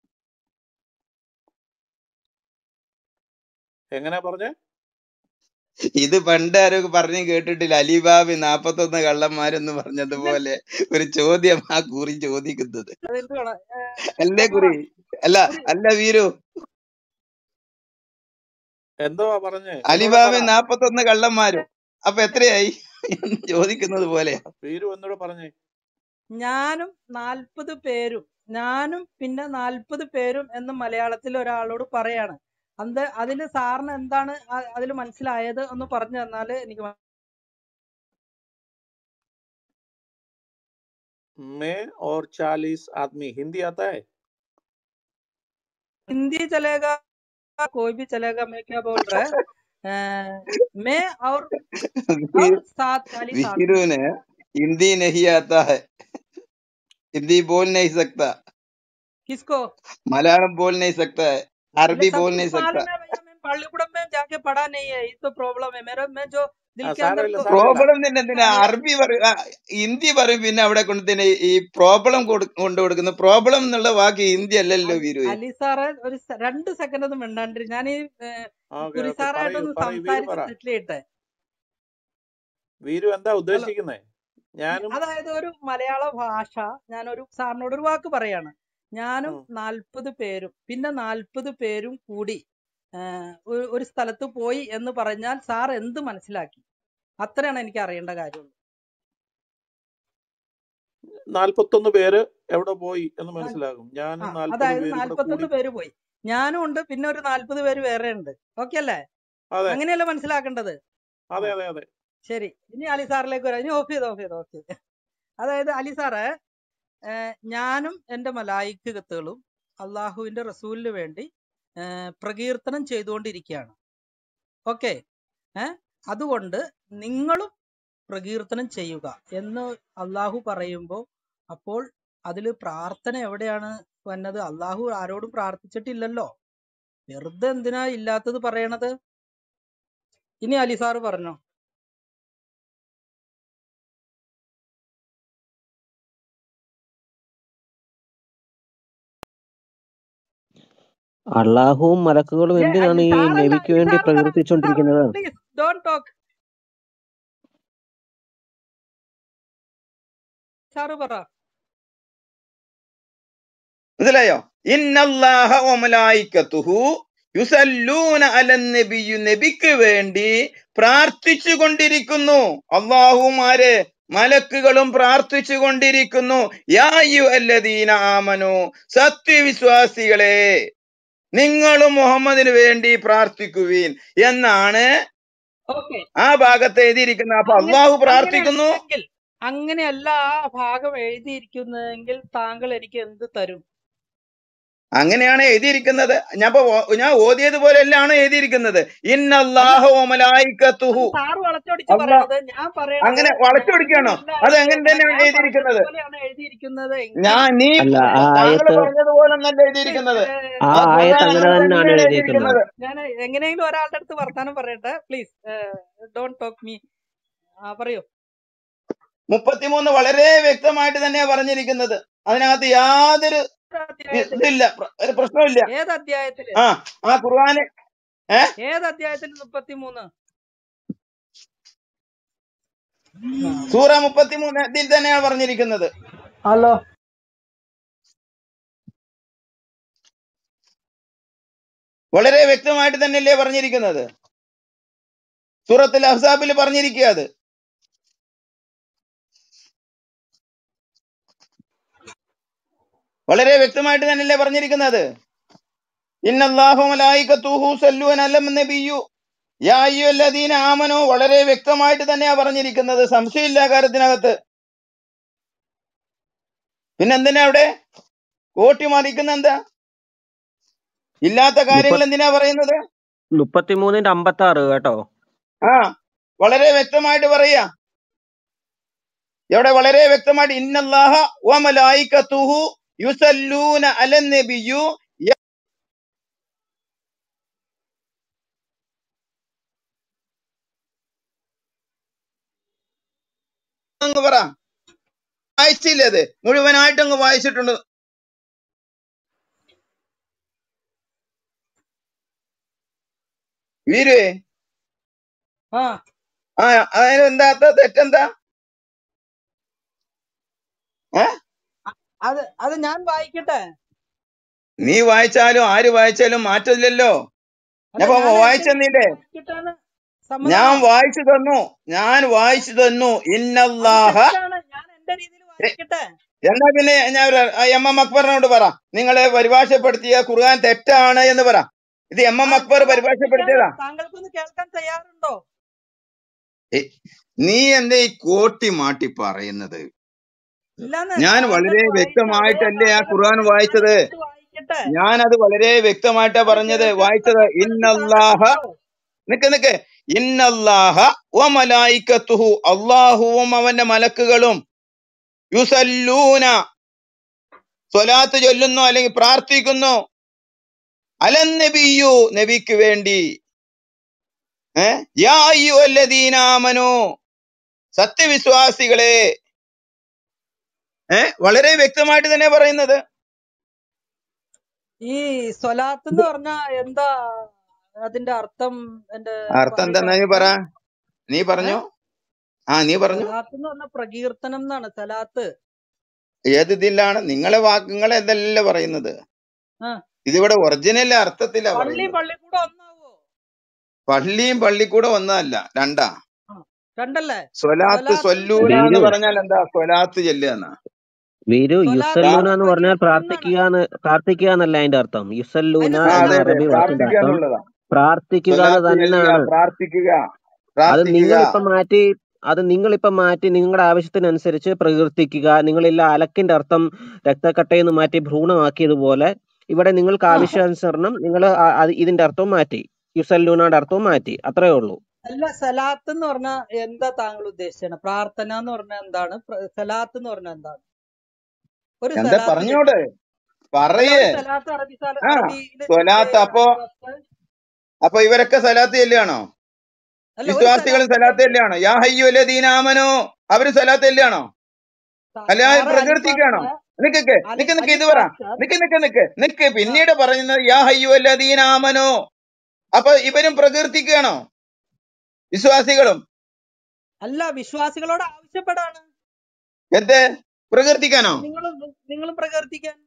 എങ്ങനെ പറഞ്ഞേ ഇത് പണ്ട് ആരും പറഞ്ഞു കേട്ടിട്ടില്ല അലിബാബി നാപ്പത്തൊന്ന് കള്ളന്മാരെന്ന് പറഞ്ഞതുപോലെ ഒരു ചോദ്യം ആ കുറി ചോദിക്കുന്നത് അതെന്ത് വേണം ഏ, അല്ലേ അപ്പൊ കുറി അല്ല കുറി അല്ല വീരു എന്തോ പറഞ്ഞേ ഒന്നുകൂടെ അലിബാബി പറ നാപ്പത്തൊന്ന് കള്ളന്മാരും അപ്പൊ എത്രയായി എന്ന് ചോദിക്കുന്നത് പോലെയാ വീരു ഒന്നുകൂടെ പറഞ്ഞേ ഞാനും നാൽപ്പത് പേരും ഞാനും പിന്നെ നാൽപ്പത് പേരും എന്ന് മലയാളത്തിൽ ഒരാളോട് പറയാണ് അത് അതില് സാറിന് എന്താണ് അതിൽ മനസ്സിലായത് ഒന്ന് പറഞ്ഞു തന്നാല് എനിക്ക് മ- मैं और चालीस आदमी हिंदी आता है हिंदी चलेगा कोई भी चलेगा मैं क्या बोल रहा है अ, मैं और और सात चालीस आदमी വീരുവിന് ഹിന്ദി നഹി ആത്താ ഹെ हिंदी बोल नहीं सकता किसको मलयालम बोल नहीं सकता है अरे अरबी सब बोल कुछ नहीं सकता मालूम है भैया मैं पள்ളിക്കൂടം में जाके पढ़ा नहीं है ये तो प्रॉब्लम है मेरा मैं जो दिल ആ के अंदर സാരമില്ല को സാരമില്ല പ്രോബ്ലം തന്നെ എന്തിനാ मेरा അറബി പറയും ആ, ഹിന്ദി പറയും പിന്നെ അവിടെ കൊണ്ട് തന്നെ ഈ പ്രോബ്ലം കൊണ്ട് കൊടുക്കുന്ന പ്രോബ്ലം എന്നുള്ള വാക്ക് ഹിന്ദി അല്ലല്ലോ അലി വീരു അലി സാറ് ഒരു സെ- രണ്ട് സെക്കൻഡ് ഒന്ന് മിണ്ടാണ്ടിരി ഞാൻ ഈ ഓക്കെ ഓക്കെ പറയൂ കുരിസാറായിട്ടൊന്ന് പറയൂ വീരു സംസാരിച്ച് പറ സെറ്റിൽ ചെയ്യട്ടെ വീരു എന്താ ഹലോ ഉദ്ദേശിക്കുന്നേ ഞാനും അതായത് ഒരു മലയാള ഭാഷ ഞാൻ ഒരു സാറിനോട് ഒരു വാക്ക് പറയാണ് ഞാനും ഉം, നാൽപ്പത് പേരും പിന്നെ നാൽപ്പത് പേരും കൂടി ആ, ഒരു ഒരു സ്ഥലത്ത് പോയി എന്ന് പറഞ്ഞാൽ സാർ എന്ത് മനസ്സിലാക്കി അത്രയാണ് എനിക്ക് അറിയേണ്ട കാര്യമുള്ളൂ നാൽപ്പത്തൊന്ന് പേര് എവിടെ പോയി എന്ന് ആ മനസ്സിലാകും ആ, ഞാനും നാൽപ്പത് അതായത് പേരും കൂടെ കൂടി നാൽപ്പത്തൊന്ന് പേര് പോയി ഞാനും ഉണ്ട് പിന്നെ ഒരു നാൽപ്പത് പേര് വേറെ ഉണ്ട് ഓക്കെ അല്ലേ അതെ അങ്ങനെയല്ലേ മനസ്സിലാക്കേണ്ടത് ആ അതെ അതെ അതെ ശരി ഇനി അലി സാറിലേക്ക് വരാം ഇനി ഓഫ് ചെയ്ത് ഓഫ് ചെയ്ത് ഓഫ് ചെയ്ത് അതായത് അലി സാറ് ഏഹ് ഞാനും എൻ്റെ മലായിക്കത്തുകളും അള്ളാഹുവിന്റെ റസൂലിന് വേണ്ടി ഏഹ് പ്രകീർത്തനം ചെയ്തുകൊണ്ടിരിക്കുകയാണ് ഓക്കെ ഏഹ് അതുകൊണ്ട് നിങ്ങളും പ്രകീർത്തനം ചെയ്യുക എന്ന് അള്ളാഹു പറയുമ്പോൾ അപ്പോൾ അതിൽ പ്രാർത്ഥന എവിടെയാണ് വന്നത് അള്ളാഹു ആരോടും പ്രാർത്ഥിച്ചിട്ടില്ലല്ലോ വെറുതെ എന്തിനാ ഇല്ലാത്തത് പറയണത് ഇനി അലി സാറ് പറഞ്ഞോ അള്ളാഹുവും മലക്കുകളും ഏ എന്തിനാണ് അലി ഈ സാറല്ല നബിക്ക് അലി വേണ്ടി സാറ് പറ സാർ പ്രകീർത്തിച്ചുകൊണ്ടിരിക്കുന്നത് പ്ലീസ് ഡോണ്ട് ടോക്ക് സാറ് പറ മനസ്സിലായോ ഇന്നല്ലാഹ വമലായിക്കത്തുഹു യുസല്ലൂന അലൻ നബിയു നബിക്ക് വേണ്ടി പ്രാർത്ഥിച്ചു കൊണ്ടിരിക്കുന്നു അള്ളാഹുവും ആര് മലക്കുകളും പ്രാർത്ഥിച്ചു കൊണ്ടിരിക്കുന്നു യായു അല്ലദീന ആമനു സത്യവിശ്വാസികളെ നിങ്ങളും മുഹമ്മദിന് വേണ്ടി പ്രാർത്ഥിക്കുവീൻ എന്നാണ് ഓക്കെ ആ ഭാഗത്ത് എഴുതിയിരിക്കുന്നത് അപ്പൊ അങ്ങനെ അള്ളാഹു പ്രാർത്ഥിക്കുന്നു അങ്ങനെയല്ലെങ്കിൽ അങ്ങനെയല്ല ആ ഭാഗം എഴുതിയിരിക്കുന്നതെങ്കിൽ താങ്കൾ എനിക്ക് എന്ത് തരും അങ്ങനെയാണ് എഴുതിയിരിക്കുന്നത് ഞാൻ ഇപ്പൊ ഓ- ഞാൻ ഓതിയത് പോലെയല്ലാണ് എഴുതിയിരിക്കുന്നത് അല്ല ഇന്നല്ലാഹ അത് വമലായിക്കത്തുഹു സാറ് വളച്ചൊടിച്ച് അള്ളാ പറയണത് ഞാൻ പറയണത് അങ്ങനെ ഞാൻ വളച്ചൊടിക്കുകയാണോ അങ്ങനെയല്ല അത് എഴുതി അങ്ങനെ ഞാൻ തന്നെയാണ് ഞാൻ എഴുതിയിരിക്കുന്നത് പറഞ്ഞതുപോലെയാണ് എഴുതിയിരിക്കുന്നത് എങ്കിൽ ഞാൻ നീ അല്ല ആ താങ്കൾ ആയത്ത് പറഞ്ഞതുപോലൊന്നല്ല പ്ലീസ് എഴുതിയിരിക്കുന്നത് ആ ആ ആയത്ത് ഖുർആൻ അങ്ങനെ അങ്ങനെ തന്നെയാണ് തന്നെയാണ് എഴുതിയിരിക്കുന്നത് എഴുതിയിരിക്കുന്നത് ഞാൻ എങ്ങനെയെങ്കിലും ഒരാളുടെ അടുത്ത് വർത്താനം പറയട്ടെ പ്ലീസ് ഡോണ്ട് ടോക്ക് മീ ആ പറയൂ മുപ്പത്തിമൂന്ന് വളരെ വ്യക്തമായിട്ട് തന്നെയാണ് പറഞ്ഞിരിക്കുന്നത് അതിനകത്ത് യാതൊരു ഏത് അധ്യായത്തില് ഇതില്ല പ്ര- ഒരു പ്രശ്നമില്ല ഏത് അധ്യായത്തില് ആ ആ ഖുർആന് ഏ ഏത് അധ്യായത്തിൽ മുപ്പത്തിമൂന്ന് സൂറ മുപ്പത്തിമൂന്ന് ഇതിൽ തന്നെയാണ് പറഞ്ഞിരിക്കുന്നത് ഹലോ വളരെ വ്യക്തമായിട്ട് തന്നെയല്ലേ പറഞ്ഞിരിക്കുന്നത് സൂറത്തിൽ അഹ്സാബിൽ പറഞ്ഞിരിക്കുക അത് വളരെ വ്യക്തമായിട്ട് തന്നെയല്ലേ പറഞ്ഞിരിക്കുന്നത് ഇന്നല്ലാഹു മലായികത്തുഹു സല്ലൂന അലൻ നബിയ്യു യാ അയ്യുല്ലദീന ആമനോ വളരെ വ്യക്തമായിട്ട് തന്നെയാ പറഞ്ഞിരിക്കുന്നത് സംശയമില്ല ആ കാര്യത്തിനകത്ത് പിന്നെന്തിനാ അവിടെ കോട്ടി മറിക്കുന്ന എന്താ ഇല്ലാത്ത കാര്യങ്ങൾ മുപ്പ എന്തിനാ പറയുന്നത് മുപ്പത്തിമൂന്നിന്റെ അമ്പത്തി ആറ് കേട്ടോ ആ വളരെ വ്യക്തമായിട്ട് പറയാ ഇവിടെ വളരെ വ്യക്തമായിട്ട് ഇന്നല്ലാഹ വമലായികത്തുഹു യുസല്ലൂന അലൻ നബിയു യ- അങ്ങ് പറ വായിച്ചില്ലേ അത് മുഴുവനായിട്ട് അങ്ങ് വായിച്ചിട്ടുണ്ട് വീരുവേ ആ ആ അതിന് എന്താ തെറ്റെന്താ ഏ അത് അത് ഞാൻ വായിക്കട്ടെ നീ വായിച്ചാലും ആര് വായിച്ചാലും മാറ്റമില്ലല്ലോ അല്ല ഞാൻ ഞാൻ എന്റെ വായിച്ചെന്നില്ലേ രീതിയിൽ വായിക്കട്ടാണ് ഞാൻ സമ്മതമാണോ വായിച്ചു തന്നു ഞാൻ വായിച്ചു തന്നു അത് ഇന്നല്ലാഹ തെറ്റാണ് ഞാൻ എന്റെ രീതിയിൽ എ, വായിക്കട്ടെ എന്നാ പിന്നെ ഞാൻ ഒരു എം എം അക്ബറിനോട് പറ നിങ്ങളെ പരിഭാഷപ്പെടുത്തിയ ഖുർആൻ തെറ്റാണ് എന്ന് പറ ഇത് എം എം ആ അക്ബർ ഞാൻ വായിപ്പിക്കാണ് പരിഭാഷപ്പെടുത്തിയതാ താങ്കൾക്കൊന്ന് കേൾക്കാൻ തയ്യാറുണ്ടോ എ, നീ എന്തേ ഈ കോട്ടി മാട്ടി പറയുന്നത് ഇല്ലാന്ന് ഞാൻ താങ്കൾ വളരെ വായിച്ച അതേ വ്യക്തമായിട്ടല്ലേ ആ വാചകം ഖുർആൻ തന്നെ ഞാൻ വായിച്ചത് എടുത്ത് വായിക്കട്ടെ ഞാനത് വളരെ വ്യക്തമായിട്ടാ അത് പറഞ്ഞത് കേൾക്കാനുള്ള വായിച്ചത് മനസ്സ് ഇന്നല്ലാഹ താങ്കൾക്കുണ്ടോ നിക്ക് നിക്ക് ഇന്നല്ലാഹ വമലായിക്കത്തുഹു അള്ളാഹുവും അവന്റെ മലക്കുകളും യുസല്ലൂന സ്വലാത്ത് ചൊല്ലുന്നു അല്ലെങ്കിൽ പ്രാർത്ഥിക്കുന്നു അലൻ നബിയു നബിക്ക് വേണ്ടി ഏ യാ അയ്യുഹല്ലദീനാമനു സത്യവിശ്വാസികളെ ഏ വളരെ വ്യക്തമായിട്ട് തന്നെ പറയുന്നത് ഈ സ്വലാത്ത് എന്ന് പറഞ്ഞ എന്താ അതിന്റെ അർത്ഥം എന്റെ അർത്ഥം പറയട്ടെ എന്താ നീ പറ നീ ഏ പറഞ്ഞു ആ നീ പറഞ്ഞു സലാത്ത് എന്ന് പറഞ്ഞ പ്രകീർത്തനം എന്നാണ് സലാത്ത് ഏത് ഇതിലാണ് നിങ്ങളെ വാക്കുകൾ ഇതല്ല പറയുന്നത് ആ ഇതിവിടെ ഒറിജിനൽ അർത്ഥത്തിലാ പള്ളി പറയുന്നത് പള്ളി കൂടെ ഒന്നാവോ പള്ളിയും പള്ളിക്കൂടെ ഒന്നല്ല രണ്ടാ ആ, രണ്ടല്ലേ സ്വലാത്ത് സ്വലാത്തും സ്വല്ലൂന എന്ന് വീരു സലാത്തും പറഞ്ഞാൽ എന്താ സ്വലാത്ത് ചെല്ലുക വീരു സ്വലാത്ത് യുസല്ലൂന എന്ന് പറഞ്ഞാൽ പ്രകീർത്തനം എന്നാണ് പ്രാർത്ഥിക്കുക എന്ന് പ്രാർത്ഥിക്കുക എന്നല്ല അതിന്റെ അർത്ഥം യുസല്ലൂന അതിന് ആ എന്ന അതെ അതെ അറബി വാക്കിന്റെ പ്രാർത്ഥിക്കുക അർത്ഥം എന്നുള്ളതാ പ്രാർത്ഥിക്കുക എന്ന് സ്വലാത്ത് ചെല്ലുക തന്നെയാണ് പ്രാർത്ഥിക്കുക അത് പ്രാർത്ഥിക്കുക നിങ്ങളിപ്പം മാറ്റി അത് നിങ്ങളിപ്പം മാറ്റി നിങ്ങളുടെ ആവശ്യത്തിനനുസരിച്ച് പ്രകീർത്തിക്കുക നിങ്ങളില്ല അലക്കിന്റെ അർത്ഥം രക്തക്കട്ടയെന്ന് മാറ്റി ഭ്രൂണമാക്കിയതുപോലെ ഇവിടെ നിങ്ങൾക്ക് ആ ആവശ്യാനുസരണം നിങ്ങൾ ഇതിന്റെ അർത്ഥവും മാറ്റി യുസല്ലൂനയുടെ അർത്ഥവും മാറ്റി അത്രേ ഉള്ളൂ അല്ല സലാത്ത് എന്ന് പറഞ്ഞ എന്താ താങ്കൾ ഉദ്ദേശിച്ചത് പ്രാർത്ഥന എന്ന് പറഞ്ഞാൽ എന്താണ് പ്ര- സലാത്ത് എന്ന് പറഞ്ഞാൽ എന്താണ് ഒരു എന്താ സലാത്ത് പറഞ്ഞോട് ചൊല്ലുക അല്ല പറയേ ഒരു സലാത്ത് അറബി സല- ആ അറബിയില് സ്വലാത്ത് അപ്പോ പാസ്റ്റർ അപ്പൊ ഇവരൊക്കെ സലാത്ത് ചെല്ലുകയാണോ അല്ല ഒരു വിശ്വാസികളും സലാത്ത് സലാത്ത് ചൊല്ലുക ചെല്ലുകയാണോ യാ ഹയ്യുലദീനാമനോ അവര് സലാത്ത് ചെല്ലുകയാണോ സാ- അല്ല സാറേ അലി പ്രകീർത്തിക്കുകയാണോ പാസ്റ്റർ നിക്ക് നിക്ക് അലി നിക്ക് നിക്ക് അലി ഇത് പറ പാസ്റ്റർ നിക്ക് നിക്ക് നിക്ക് നിക്ക് ആ പിന്നീട് പറയുന്നത് യാ ഹയ്യുലദീനാമനോ അപ്പൊ ഇവരും പ്രകീർത്തിക്കുകയാണോ വിശ്വാസികളും അല്ല വിശ്വാസികളോട് ആവശ്യപ്പെടാണ് എന്ത് പ്രകീർത്തിക്കാനോ നിങ്ങളും നിങ്ങളും പ്രകീർത്തിക്കാൻ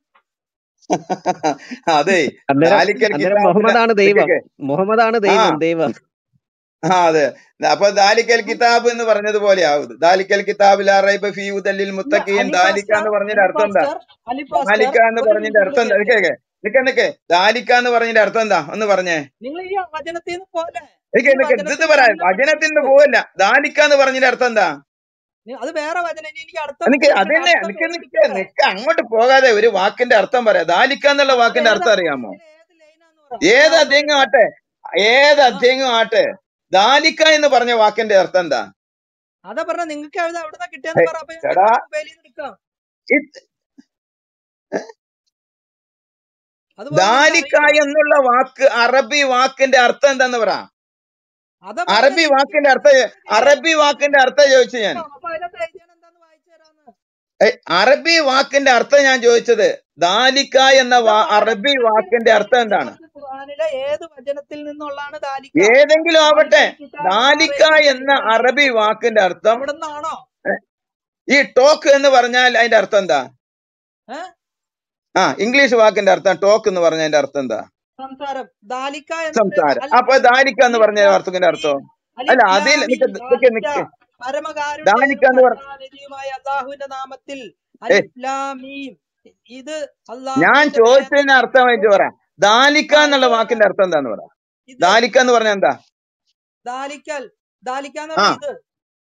അതെ അന്നേരം ദാലിക്കൽ അന്നേരം കിതാബില മുഹമ്മദാണ് ദൈവം നിക്കേ മുഹമ്മദാണ് ആ ദൈവം ദൈവം ആ അതെ അപ്പൊ ദാലിക്കൽ കിതാബ് എന്ന് പറഞ്ഞതുപോലെ ആവുത് ദാലിക്കൽ കിതാബിൽ റൈബ ഫീ ഉദല്ലിൽ ഇല്ല മുത്തഖീൻ അലി ദാലിക്ക പാസ്റ്റർ എന്ന് പറഞ്ഞതിന്റെ അലി അർത്ഥം എന്താ പാസ്റ്റർ അലി പാസ്റ്റർ ദാലിക്ക എന്ന് ഒരു പറഞ്ഞതിന്റെ മിനിറ്റ് അർത്ഥം കൂടെ എന്താ കേൾക്ക് നിക്കേ നിക്ക് നിക്ക് ദാലിക്ക എന്ന് പറഞ്ഞതിന്റെ അർത്ഥം എന്താ ഒന്ന് പറഞ്ഞേ നിങ്ങൾ ഈ വചനത്തിൽ നിന്ന് പോലെ നിക്ക് ഈ നിക്ക് ഇത് വചനത്തിൽ പറ തന്നെ വചനത്തിൽ നിന്ന് പഠിച്ചു പോവല്ല ദാലിക്ക എന്ന് പറഞ്ഞതിന്റെ അർത്ഥം എന്താ നി- അത് വേറെ വചനം ഇനി എനിക്ക് അർത്ഥം നിക്ക് ചോദിച്ചിട്ട് അതന്നെ അർത്ഥം നിക്ക് നിക്ക് ചോദിക്കട്ടെ നിക്ക് അങ്ങോട്ട് പോകാതെ ഒരു വാക്കിന്റെ അർത്ഥം പറയാ ദാലിക്ക എന്നുള്ള അത് വാക്കിന്റെ ഏതാ അർത്ഥം അറിയാമോ ഇതിൽ ഏത് ലൈനാന്ന് പറ ഏത് ഞാൻ ഒന്ന് അധ്യയനം കേൾക്കട്ടെ ആട്ടെ ഏത് ആ അധ്യയനം ആട്ടെ ദാലിക്ക എന്ന് പറഞ്ഞ വാക്കിന്റെ അർത്ഥം എന്താ അതാ പറഞ്ഞ നിങ്ങൾക്ക് എവിടെ എവിടുന്നാ കിട്ടിയെന്ന് ഹേ, പറ അപ്പൊ ഞാൻ എടാ എന്റെ മൊബൈലിൽ നിന്ന് എടുക്കാം ഇത് അതുപോലെ ദാലിക്ക എനിക്കറിയില്ല എന്നുള്ള വാക്ക് അറബി വാക്കിന്റെ അർത്ഥം എന്താന്ന് പറ അതാ പറഞ്ഞ അറബി നിങ്ങൾക്ക് വാക്കിന്റെ അർത്ഥം നിങ്ങൾക്ക് അറബി വാക്കിന്റെ അർത്ഥം ചോദിച്ചു ഞാൻ കേൾക്കാം അപ്പൊ അതിനകത്ത് എഴുതിയാണ് എന്താന്ന് വായിച്ചു തരാന്ന് ഏയ്, അറബി വാക്കിന്റെ അർത്ഥം ഞാൻ ചോദിച്ചത് ദാലിക്ക എന്ന അത് വാ വളരെ അറബി കൃത്യത്തിൽ വാക്കിന്റെ അർത്ഥം എന്താണ് വിശുദ്ധ ഖുർആനിലെ ഏത് വചനത്തിൽ നിന്നുള്ളതാണ് ദാലിക്ക ഏതെങ്കിലും ആവട്ടെ ദാലിക്കൽ കിതാബ് ദാലിക്ക റൈബ എന്ന ഫീഹി അറബി വാക്കിന്റെ അർത്ഥം അവിടെ നിന്നാണോ ഏ, ഈ ടോക്ക് എന്ന് പറഞ്ഞാൽ അതിന്റെ അർത്ഥം എന്താ ഏഹ് ആ ഇംഗ്ലീഷ് വാക്കിന്റെ അർത്ഥം ടോക്ക് എന്ന് പറഞ്ഞതിന്റെ അർത്ഥം എന്താ സംസാരം ദാലിക്ക എന്ന് സംസാരം അൽ അപ്പൊ ദാലിക്ക എന്ന് പറഞ്ഞ വാക്കിന്റെ അർത്ഥം അല്ല അതിൽ നിക്ക് നിക്ക് നിക്ക് ദാലിക്ക എന്ന് പറ പരമകാരുണ്യമായ അള്ളാഹുവിന്റെ നാമത്തിൽ ഏ അലിഫ്ലാമീം ഇത് ഞാൻ അള്ളാഹുവിന്റെ ചോദിച്ചതിന് അർത്ഥം വേദന വെച്ച് പറ ദാലിക്ക എന്നുള്ള വാക്കിന്റെ അർത്ഥം എന്താന്ന് പറ ഇത് ദാലിക്ക എന്ന് പറഞ്ഞ എന്താ ദാലിക്കൽ ദാലിക്കാന്ന് ആ പറഞ്ഞ ഇത്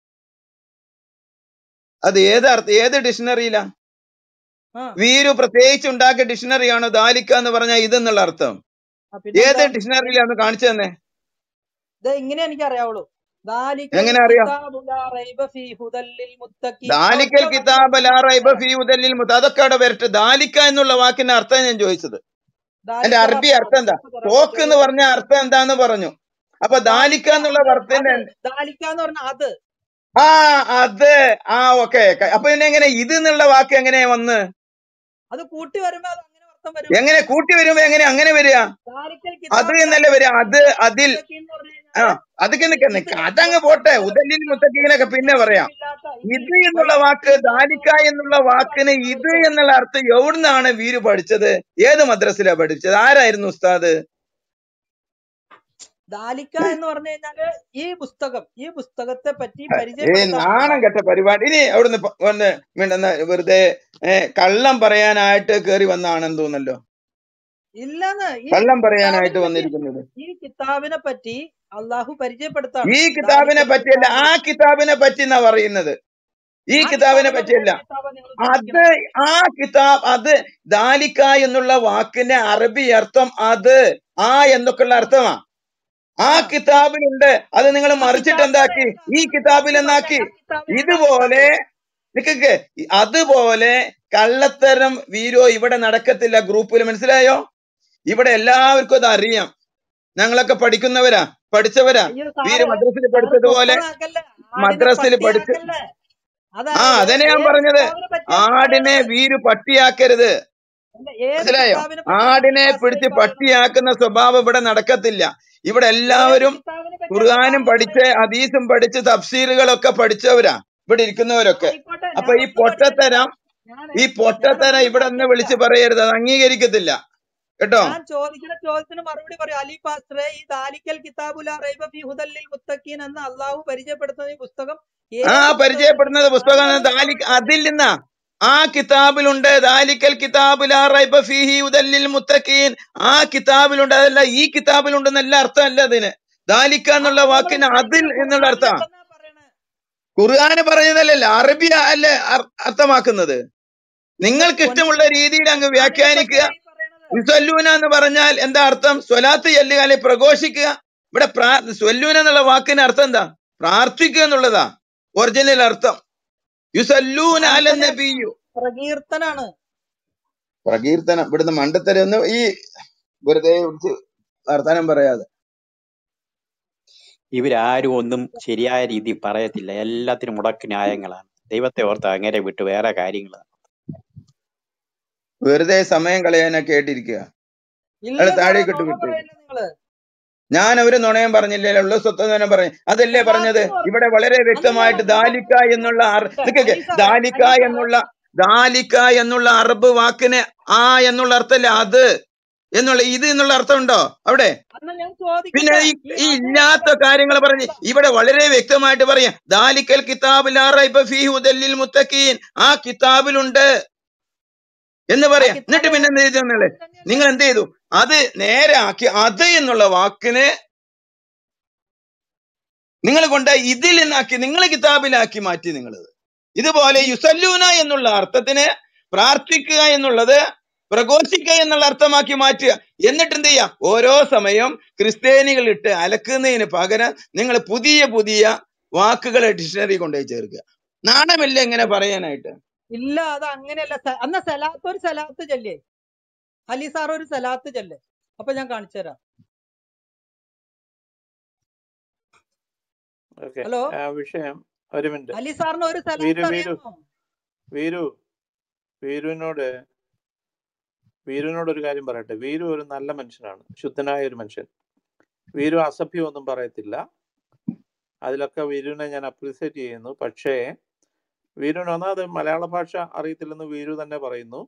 അത് ഏത് അർത്ഥം ഏത് ഡിക്ഷണറിയിലാ ആ വീരു പ്രത്യേകിച്ച് ഉണ്ടാക്കിയ ഡിക്ഷണറിയാണോ ദാലിക്ക എന്ന് പറഞ്ഞാൽ ഇതെന്നുള്ള അർത്ഥം ആ, ഏത് പിന്നെന്താ ഡിക്ഷണറിയിലാന്ന് കാണിച്ചു തന്നെ ഇത് ഇങ്ങനെ എനിക്ക് അറിയാവുള്ളൂ ദാലിക്കൽ എങ്ങനെ അറിയാം കിതാബു ലാ റൈബ ഫീ ഹുദൽ ലിൽ മുത്തഖീൻ ദാലിക്കൽ ഒറ്റ കിതാബ് വചനം ലാ ഞാൻ റൈബ പറഞ്ഞുതരാം ഫീ ഉദല്ലിൽ മുത്ത അതൊക്കെ അവിടെ വരട്ടെ ദാലിക്ക എന്നുള്ള വാക്കിന്റെ അർത്ഥം ഞാൻ ചോദിച്ചത് എന്റെ ദാലിക്കൽ അറബി അർത്ഥം അർത്ഥം എന്താ ഇപ്പൊ തരാം തോക്ക് എന്ന് ചോദ്യം പറഞ്ഞ അർത്ഥം എന്താന്ന് പറഞ്ഞു അപ്പൊ ദാലിക്ക ദാലിക്ക എന്നുള്ള അത് അർത്ഥത്തിന്റെ അത് ദാലിക്ക എന്ന് പറഞ്ഞ അത് ആ അത് ആ ഓക്കെ അപ്പൊ പിന്നെ എങ്ങനെ ഇത് എന്നുള്ള വാക്ക് എങ്ങനെയാ വന്ന് അത് കൂട്ടി വരുമ്പോ അത് അങ്ങനെ അർത്ഥം വരും എങ്ങനെ കൂട്ടി വരുമ്പോ എങ്ങനെ അങ്ങനെ വരിക ദാലിക്കൽ അത് കിതാബു ലാ എന്നല്ലേ വരിക റൈബ അത് ഫീ അതിൽ മുത്തഖീൻ എന്ന് പറഞ്ഞു ആ കഴിഞ്ഞാല് അതൊക്കെ നിക്ക ഇത് നിക്ക അതങ്ങ് ഒ- പോട്ടെ ഒ- ഉദല്ലിൽ ഒന്നും മുത്തക്കീനൊക്കെ പിന്നെ ഒന്നും പറയാം അറിവില്ലാത്ത ഈ ഇത് എന്നുള്ള വാക്ക് വൈദ്യുതി ദാലിക്ക എന്നുള്ള ഒരു വാക്കിന് വാക്ക് ഇത് പഠിച്ചോ എന്നുള്ള അർത്ഥം എവിടുന്നാണ് വീര് പഠിച്ചത് ഏത് മദ്രസിലാ പഠിച്ചത് ആരായിരുന്നു ഉസ്താദ് ദാലിക്ക എന്ന് പറഞ്ഞു കഴിഞ്ഞാല് ഈ പുസ്തകം ഈ പുസ്തകത്തെ പറ്റി ഏ പരിചയപ്പെടുത്താൻ നാണം അള്ളാഹു കെട്ട പരിപാടി ഇനി അവിടുന്ന് പ- വന്ന് മിണ്ടുന്ന വെറുതെ ഏ, കള്ളം പറയാനായിട്ട് കേറി വന്നാണെന്ന് തോന്നല്ലോ ഇല്ലെന്ന് ഈ കള്ളം കിതാബിനെ പറയാനായിട്ട് പറ്റി വന്നിരിക്കുന്നത് ഈ കിതാബിനെ പറ്റി അള്ളാഹു പരിചയപ്പെടുത്താണ് ഈ കിതാബിനെ ദാലിക്കൽ പറ്റിയല്ല കിതാബ് ആ കിതാബിനെ പറ്റി എന്നാ പറയുന്നത് ഈ ആ കിതാബിനെ കിതാബിന്റെ പറ്റിയല്ല ഏത് കിതാബാ നിങ്ങൾ അത് ഉദ്ദേശിക്കണേ ആ കിതാബ് അത് ദാലിക്ക എന്നുള്ള വാക്കിന്റെ അറബി അർത്ഥം അത് ആ എന്നൊക്കെയുള്ള അർത്ഥമാ ആ ആ കിതാബിലുണ്ട് അത് നിങ്ങൾ ആ മറിച്ചിട്ട് കിതാബിന്റെ എന്താക്കി ഏതാ ഈ ആ കിതാബിൽ കിതാബ് എന്നാക്കി ആ കിതാബ് ഏതാ ഇതുപോലെ കിതാബ് നിക്കക്ക് അതുപോലെ കള്ളത്തരം വീരോ ഇവിടെ നടക്കത്തില്ല ഗ്രൂപ്പിൽ മനസ്സിലായോ ഇവിടെ എല്ലാവർക്കും അത് അറിയാം ഞങ്ങളൊക്കെ പഠിക്കുന്നവരാ പഠിച്ചവരാ അയ്യോ വീര് സാറേ മദ്രസിൽ സാറ് പഠിച്ചതുപോലെ പൊട്ടനാക്കല്ലേ ആടിനെ മദ്രസിൽ പഠിച്ച് പട്ടിയാക്കല്ലേ ആ അതായത് അതന്നെ ഞാൻ ഏത് പറഞ്ഞത് കിതാബിനെ പറ്റിയാ നീ ആടിനെ പറയണത് വീര് പട്ടിയാക്കരുത് അല്ല ഏത് മനസ്സിലായോ കിതാബിനെ പറ്റിയാണ് ആടിനെ അലി പാസ്റ്റർ പിടിച്ച് ഈ പറയണത് പട്ടിയാക്കുന്ന സ്വഭാവം ഇവിടെ നടക്കത്തില്ല ഇവിടെ ഏത് എല്ലാവരും കിതാബിനെ പറ്റിയാണ് ഖുർആാനും താങ്കൾ പഠിച്ച് പറയുന്നത് ഹദീസും പഠിച്ച് തഫ്സീറുകളൊക്കെ പഠിച്ചവരാ ഇവിടെ ഇരിക്കുന്നവരൊക്കെ ആയിക്കോട്ടെ അപ്പൊ ഞാൻ ഈ ഒന്നും പഠിച്ചിട്ടില്ല പൊട്ടത്തരം ഞാന് ഈ ഞാൻ പൊട്ടത്തരം ഒന്നും ഇവിടെ ഒന്ന് പഠിച്ചിട്ടില്ല വിളിച്ച് പറയരുത് അത് അംഗീകരിക്കത്തില്ല കേട്ടോ ഞാൻ ചോദിക്കുന്ന ചോദ്യത്തിന് മറുപടി പറയും അലി പാസ്റ്ററെ ഈ ദാലിക്കൽ കിതാബുല റൈബ ഫി ഹുദല്ലിൽ മുത്തഖീൻ എന്ന അള്ളാഹു പരിചയപ്പെടുത്തുന്ന ഈ പുസ്തകം ആ ഏത് പരിചയപ്പെടുന്നത് പുസ്തകത്തിലാണ് പുസ്തകം താങ്കൾ ദാലിക് മറുപടി അതിൽ പറയും നിന്നാ ആ കിതാബിലുണ്ട് ദാലിക്കൽ കിതാബ് ലാ റൈബ ഫീഹി ഉദല്ലിൽ മുത്തഖീൻ ആ കിതാബിലുണ്ട് അതല്ല ഈ കിതാബിലുണ്ടെന്നല്ല അർത്ഥമല്ല അതിന് ദാലിക്ക ആ എന്നുള്ള ഞാൻ വാക്കിന് പറഞ്ഞു അതിൽ അതിന് എന്നുള്ള അർത്ഥം ഖുർആനിലുണ്ടെന്നാ പറയണേ ഖുർആന് പറയുന്നതല്ല അറബി അല്ലേ അർ- അർത്ഥമാക്കുന്നത് എന്റെ നിങ്ങൾക്ക് പൊന്നു ഇഷ്ടമുള്ള രീതിയിൽ അങ്ങ് ഖുർആനിനെ വ്യാഖ്യാനിക്കുക പറ്റിയാണ് ഈ പറയണത് യുസല്ലൂന എന്ന് പറഞ്ഞാൽ എന്താ അർത്ഥം സ്വലാത്ത് ചെല്ലുക അല്ലെ പ്രഘോഷിക്കുക ഇവിടെ പ്രാ സ്വല്ലൂന എന്നുള്ള വാക്കിന് അർത്ഥം എന്താ പ്രാർത്ഥിക്കുക എന്നുള്ളതാ ഒറിജിനൽ അർത്ഥം യുസല്ലൂന അല പ്രാർത്ഥനയല്ല നബിയു പ്രകീർത്തനാണ് പ്രകീർത്തനം ഇവിടുന്ന് മണ്ടത്തരൊന്ന് ഈ വെറുതെ വിളിച്ച് വർത്താനം പറയാതെ ഇവരാരും ഒന്നും ശരിയായ രീതിയിൽ പറയത്തില്ല എല്ലാത്തിനും മുടക്ക് ന്യായങ്ങളാണ് ദൈവത്തെ ഓർത്ത് അങ്ങനെ വിട്ട് വേറെ കാര്യങ്ങളാണ് വെറുതെ സമയം കളയാനൊക്കെ കേട്ടിരിക്കുക ഇല്ല അയാൾ സാറേ താഴേക്ക് ഇട്ട് നുണ വിട്ടേക്ക് പറയല്ലേ നിങ്ങള് ഞാൻ ഒരു നുണയം പറഞ്ഞില്ലല്ലോ ഉള്ള സ്വത്ത് തന്നെ പറഞ്ഞു അതല്ലേ പറഞ്ഞത് സലാത്ത് എന്ന് പറഞ്ഞു ഇവിടെ വളരെ അന്ന് ഞാൻ വ്യക്തമായിട്ട് ഞാൻ ദാലിക്ക ഞാൻ എന്നുള്ള അർ- ചോദിക്കട്ടെ നിക്കക്കെ അലി സാറേ ദാലിക്ക അലി സാറേ എന്നുള്ള ദാലിക്ക എന്നുള്ള അറബ് വാക്കിന് ആ എന്നുള്ള അർത്ഥമല്ല അത് എന്നുള്ള ഇത് എന്നുള്ള അർത്ഥമുണ്ടോ അവിടെ അന്ന് ഞാൻ പിന്നെ ചോദിക്കട്ടെ ഈ ഈ ഈ അത് ഇല്ലാത്ത എവിടെ കാര്യങ്ങൾ പറഞ്ഞ് പഠിപ്പിച്ചിട്ടുണ്ടോ ഇവിടെ വളരെ വ്യക്തമായിട്ട് പറയാം ദാലിക്കൽ കിതാബ് ലാ റൈബ ഫീഹി ഹുദല്ലിൽ മുത്തഖീൻ ആ കിതാബിലുണ്ട് എന്ന് ആ പറയാം എന്നിട്ട് കിതാബ് പിന്നെ എന്ത് ചെയ്തു നിങ്ങള് അത് തന്നെയല്ലേ നിങ്ങൾ എന്ത് ചെയ്തു അത് നേരെ ആക്കി അത് എന്നുള്ള വാക്കിന് നിങ്ങൾ കൊണ്ട് ഇതിൽ നിന്നാക്കി നിങ്ങൾ കിതാബിലാക്കി മാറ്റി നിങ്ങളത് ഇതുപോലെ യുസല്ലൂന എന്നുള്ള അർത്ഥത്തിന് പ്രാർത്ഥിക്കുക എന്നുള്ളത് പ്രഘോഷിക്കുക എന്നുള്ള അർത്ഥമാക്കി മാറ്റുക എന്നിട്ട് എന്ത് ചെയ്യാം ഓരോ സമയം ക്രിസ്ത്യാനികൾ ഇട്ട് അലക്കുന്നതിന് പകരം നിങ്ങൾ പുതിയ പുതിയ വാക്കുകളെ ഡിക്ഷണറി കൊണ്ടുപോയി ചേർക്കുക നാണമില്ല ഇങ്ങനെ പറയാനായിട്ട് ഇല്ല അത് അങ്ങനെയല്ല സ- അന്ന് സലാത്ത് ഒരു സലാത്ത് ചൊല്ലേ അലി സാർ ഒരു സലാത്ത് ചൊല്ലേ അപ്പൊ ഞാൻ കാണിച്ചു തരാം ഓക്കെ ഹലോ ആ വിഷയം ഒരു മിനിറ്റ് അലി സാറിന് ഒരു വീരു സലാത്ത് വീരു അറിയാമോ വീരു വീരുവിനോട് വീരുവിനോട് ഒരു കാര്യം പറയട്ടെ വീരു ഒരു നല്ല മനുഷ്യനാണ് ശുദ്ധനായ ഒരു മനുഷ്യൻ വീരു അസഭ്യമൊന്നും പറയത്തില്ല അതിലൊക്കെ വീരുവിനെ ഞാൻ അപ്രീസിയേറ്റ് ചെയ്യുന്നു പക്ഷേ വീരുവിന് ഒന്നാമത് മലയാള ഭാഷ അറിയത്തില്ലെന്ന് വീരു തന്നെ പറയുന്നു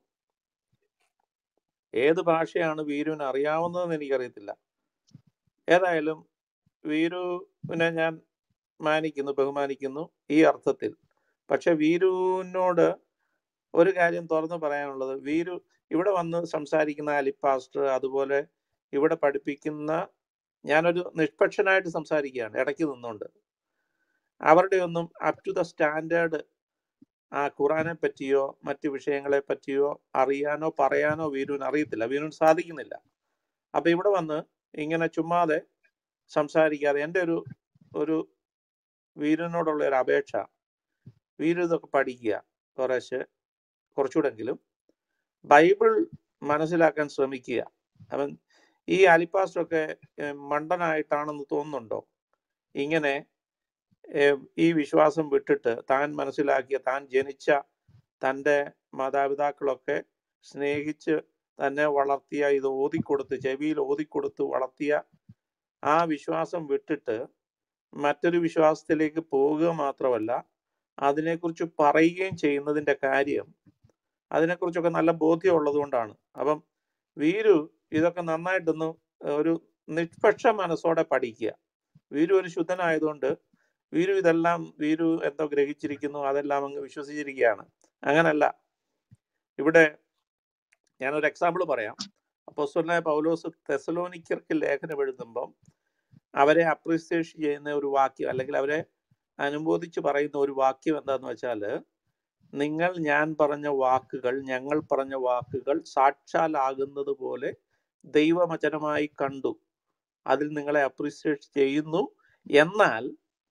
ഏത് ഭാഷയാണ് വീരുവിന് അറിയാവുന്നതെന്ന് എനിക്കറിയത്തില്ല ഏതായാലും വീരുവിനെ ഞാൻ മാനിക്കുന്നു ബഹുമാനിക്കുന്നു ഈ അർത്ഥത്തിൽ പക്ഷെ വീരുവിനോട് ഒരു കാര്യം തുറന്നു പറയാനുള്ളത് വീരു ഇവിടെ വന്ന് സംസാരിക്കുന്ന അലിപ്പാസ്റ്റർ അതുപോലെ ഇവിടെ പഠിപ്പിക്കുന്ന ഞാനൊരു നിഷ്പക്ഷനായിട്ട് സംസാരിക്കുകയാണ് ഇടയ്ക്ക് നിന്നുകൊണ്ട് അവരുടെ ഒന്നും അപ് ടു ദ സ്റ്റാൻഡേർഡ് ആ ഖുറാനെ പറ്റിയോ മറ്റ് വിഷയങ്ങളെ പറ്റിയോ അറിയാനോ പറയാനോ വീരുവിന് അറിയത്തില്ല വീരുവിന് സാധിക്കുന്നില്ല അപ്പൊ ഇവിടെ വന്ന് ഇങ്ങനെ ചുമ്മാതെ സംസാരിക്കാതെ എൻ്റെ ഒരു ഒരു വീരുവിനോടുള്ള ഒരു അപേക്ഷ വീരു ഇതൊക്കെ പഠിക്കുക കുറേശ്ശെ കുറച്ചുകൂടെങ്കിലും ബൈബിൾ മനസ്സിലാക്കാൻ ശ്രമിക്കുക അവൻ ഈ അലിപ്പാസ്റ്റൊക്കെ ഏഹ്, മണ്ടനായിട്ടാണെന്ന് തോന്നുന്നുണ്ടോ ഇങ്ങനെ ഏഹ്, ഈ വിശ്വാസം വിട്ടിട്ട് താൻ മനസ്സിലാക്കിയ താൻ ജനിച്ച തൻ്റെ മാതാപിതാക്കളൊക്കെ സ്നേഹിച്ച് തന്നെ വളർത്തിയ ഇത് ഓതിക്കൊടുത്ത് ചെവിയിൽ ഓതിക്കൊടുത്ത് വളർത്തിയ ആ വിശ്വാസം വിട്ടിട്ട് മറ്റൊരു വിശ്വാസത്തിലേക്ക് പോവുക മാത്രമല്ല അതിനെക്കുറിച്ച് പറയുകയും ചെയ്യുന്നതിൻ്റെ കാര്യം അതിനെക്കുറിച്ചൊക്കെ നല്ല ബോധ്യം ഉള്ളതുകൊണ്ടാണ് അപ്പം വീരു ഇതൊക്കെ നന്നായിട്ടൊന്ന് ഒരു നിഷ്പക്ഷ മനസ്സോടെ പഠിക്കുക വീരു ഒരു ശുദ്ധനായതുകൊണ്ട് വീരു ഇതെല്ലാം വീരു എന്തോ ഗ്രഹിച്ചിരിക്കുന്നു അതെല്ലാം അങ്ങ് വിശ്വസിച്ചിരിക്കുകയാണ് അങ്ങനല്ല ഇവിടെ ഞാനൊരു എക്സാമ്പിൾ പറയാം അപ്പോസ്തലനായ പൗലോസ് തെസലോനിക്കർക്ക് ലേഖനം എഴുതുമ്പം അവരെ അപ്രീസിയേഷൻ ചെയ്യുന്ന ഒരു വാക്യം അല്ലെങ്കിൽ അവരെ അനുമോദിച്ച് പറയുന്ന ഒരു വാക്യം എന്താന്ന് വെച്ചാൽ നിങ്ങൾ ഞാൻ പറഞ്ഞ വാക്കുകൾ ഞങ്ങൾ പറഞ്ഞ വാക്കുകൾ സാക്ഷാലാകുന്നത് പോലെ ദൈവവചനമായി കണ്ടു അതിൽ നിങ്ങളെ അപ്രീസിയേറ്റ് ചെയ്യുന്നു എന്നാൽ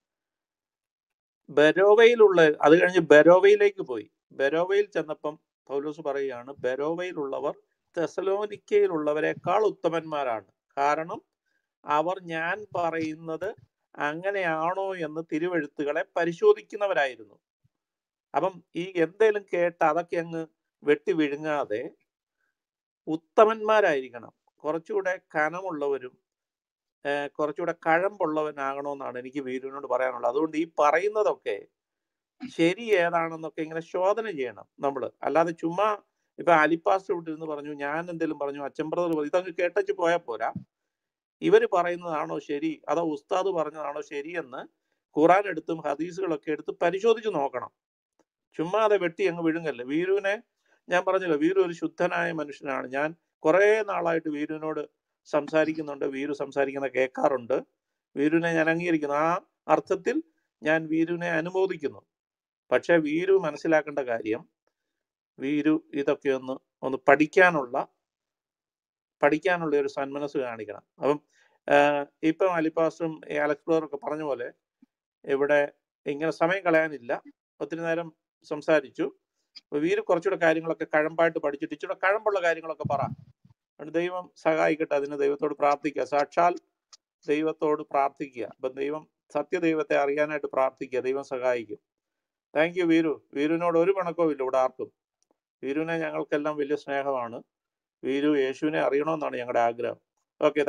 ബരോവയിലുള്ള അത് കഴിഞ്ഞ് ബരോവയിലേക്ക് പോയി ബരോവയിൽ ചെന്നപ്പം പൗലോസ് പറയുകയാണ് ബരോവയിലുള്ളവർ തെസലോനിക്കയിലുള്ളവരെക്കാൾ ഉത്തമന്മാരാണ് കാരണം അവർ ഞാൻ പറയുന്നത് അങ്ങനെയാണോ എന്ന് തിരുവെഴുത്തുകളെ പരിശോധിക്കുന്നവരായിരുന്നു അപ്പം ഈ എന്തേലും കേട്ട് അതൊക്കെ അങ്ങ് വെട്ടി വിഴുങ്ങാതെ ഉത്തമന്മാരായിരിക്കണം കുറച്ചുകൂടെ കനമുള്ളവരും ഏഹ് കുറച്ചുകൂടെ കഴമ്പുള്ളവനാകണമെന്നാണ് എനിക്ക് വീരുവിനോട് പറയാനുള്ളത് അതുകൊണ്ട് ഈ പറയുന്നതൊക്കെ ശരി ഏതാണെന്നൊക്കെ ഇങ്ങനെ ശോധന ചെയ്യണം നമ്മൾ അല്ലാതെ ചുമ്മാ ഇപ്പൊ അലിപ്പാസ് വിട്ടിരുന്ന് പറഞ്ഞു ഞാൻ എന്തെങ്കിലും പറഞ്ഞു അച്ഛൻ ബ്രദർ പറഞ്ഞു ഇതങ്ങ് കേട്ടച്ച് പോയാൽ പോരാ ഇവര് പറയുന്നതാണോ ശരി അതോ ഉസ്താദ് പറഞ്ഞതാണോ ശരിയെന്ന് ഖുറാൻ എടുത്തും ഹദീസുകളൊക്കെ എടുത്ത് പരിശോധിച്ച് നോക്കണം ചുമ്മാതെ വെട്ടി അങ്ങ് വിഴുങ്ങല്ലേ വീരുവിനെ ഞാൻ പറഞ്ഞല്ലോ വീരു ഒരു ശുദ്ധനായ മനുഷ്യനാണ് ഞാൻ കുറേ നാളായിട്ട് വീരുവിനോട് സംസാരിക്കുന്നുണ്ട് വീരു സംസാരിക്കുന്ന കേൾക്കാറുണ്ട് വീരുവിനെ ഞാൻ അംഗീകരിക്കുന്നു ആ അർത്ഥത്തിൽ ഞാൻ വീരുവിനെ അനുമോദിക്കുന്നു പക്ഷെ വീരു മനസ്സിലാക്കേണ്ട കാര്യം വീരു ഇതൊക്കെ ഒന്ന് ഒന്ന് പഠിക്കാനുള്ള പഠിക്കാനുള്ള ഒരു സന്മനസ് കാണിക്കണം അപ്പം ആഹ് ഇപ്പം അലിപ്പാസും അലക്സ് ബ്രദറും ഒക്കെ പറഞ്ഞ പോലെ ഇവിടെ ഇങ്ങനെ സമയം കളയാനില്ല ഒത്തിരി നേരം സംസാരിച്ചു അപ്പൊ വീര് കുറച്ചുകൂടെ കാര്യങ്ങളൊക്കെ കഴമ്പായിട്ട് പഠിച്ചിട്ട് ഇച്ചിരി കഴമ്പുള്ള കാര്യങ്ങളൊക്കെ പറ അതുകൊണ്ട് ദൈവം സഹായിക്കട്ടെ അതിന് ദൈവത്തോട് പ്രാർത്ഥിക്കുക സാക്ഷാൽ ദൈവത്തോട് പ്രാർത്ഥിക്കുക അപ്പം ദൈവം സത്യദൈവത്തെ അറിയാനായിട്ട് പ്രാർത്ഥിക്കുക ദൈവം സഹായിക്കും താങ്ക് യു വീരു വീരുവിനോട് ഒരു പണക്കവും ഇല്ല ഇവിടെ ആർക്കും വീരുവിനെ ഞങ്ങൾക്കെല്ലാം വലിയ സ്നേഹമാണ് വീരു യേശുവിനെ അറിയണമെന്നാണ് ഞങ്ങളുടെ ആഗ്രഹം ഓക്കെ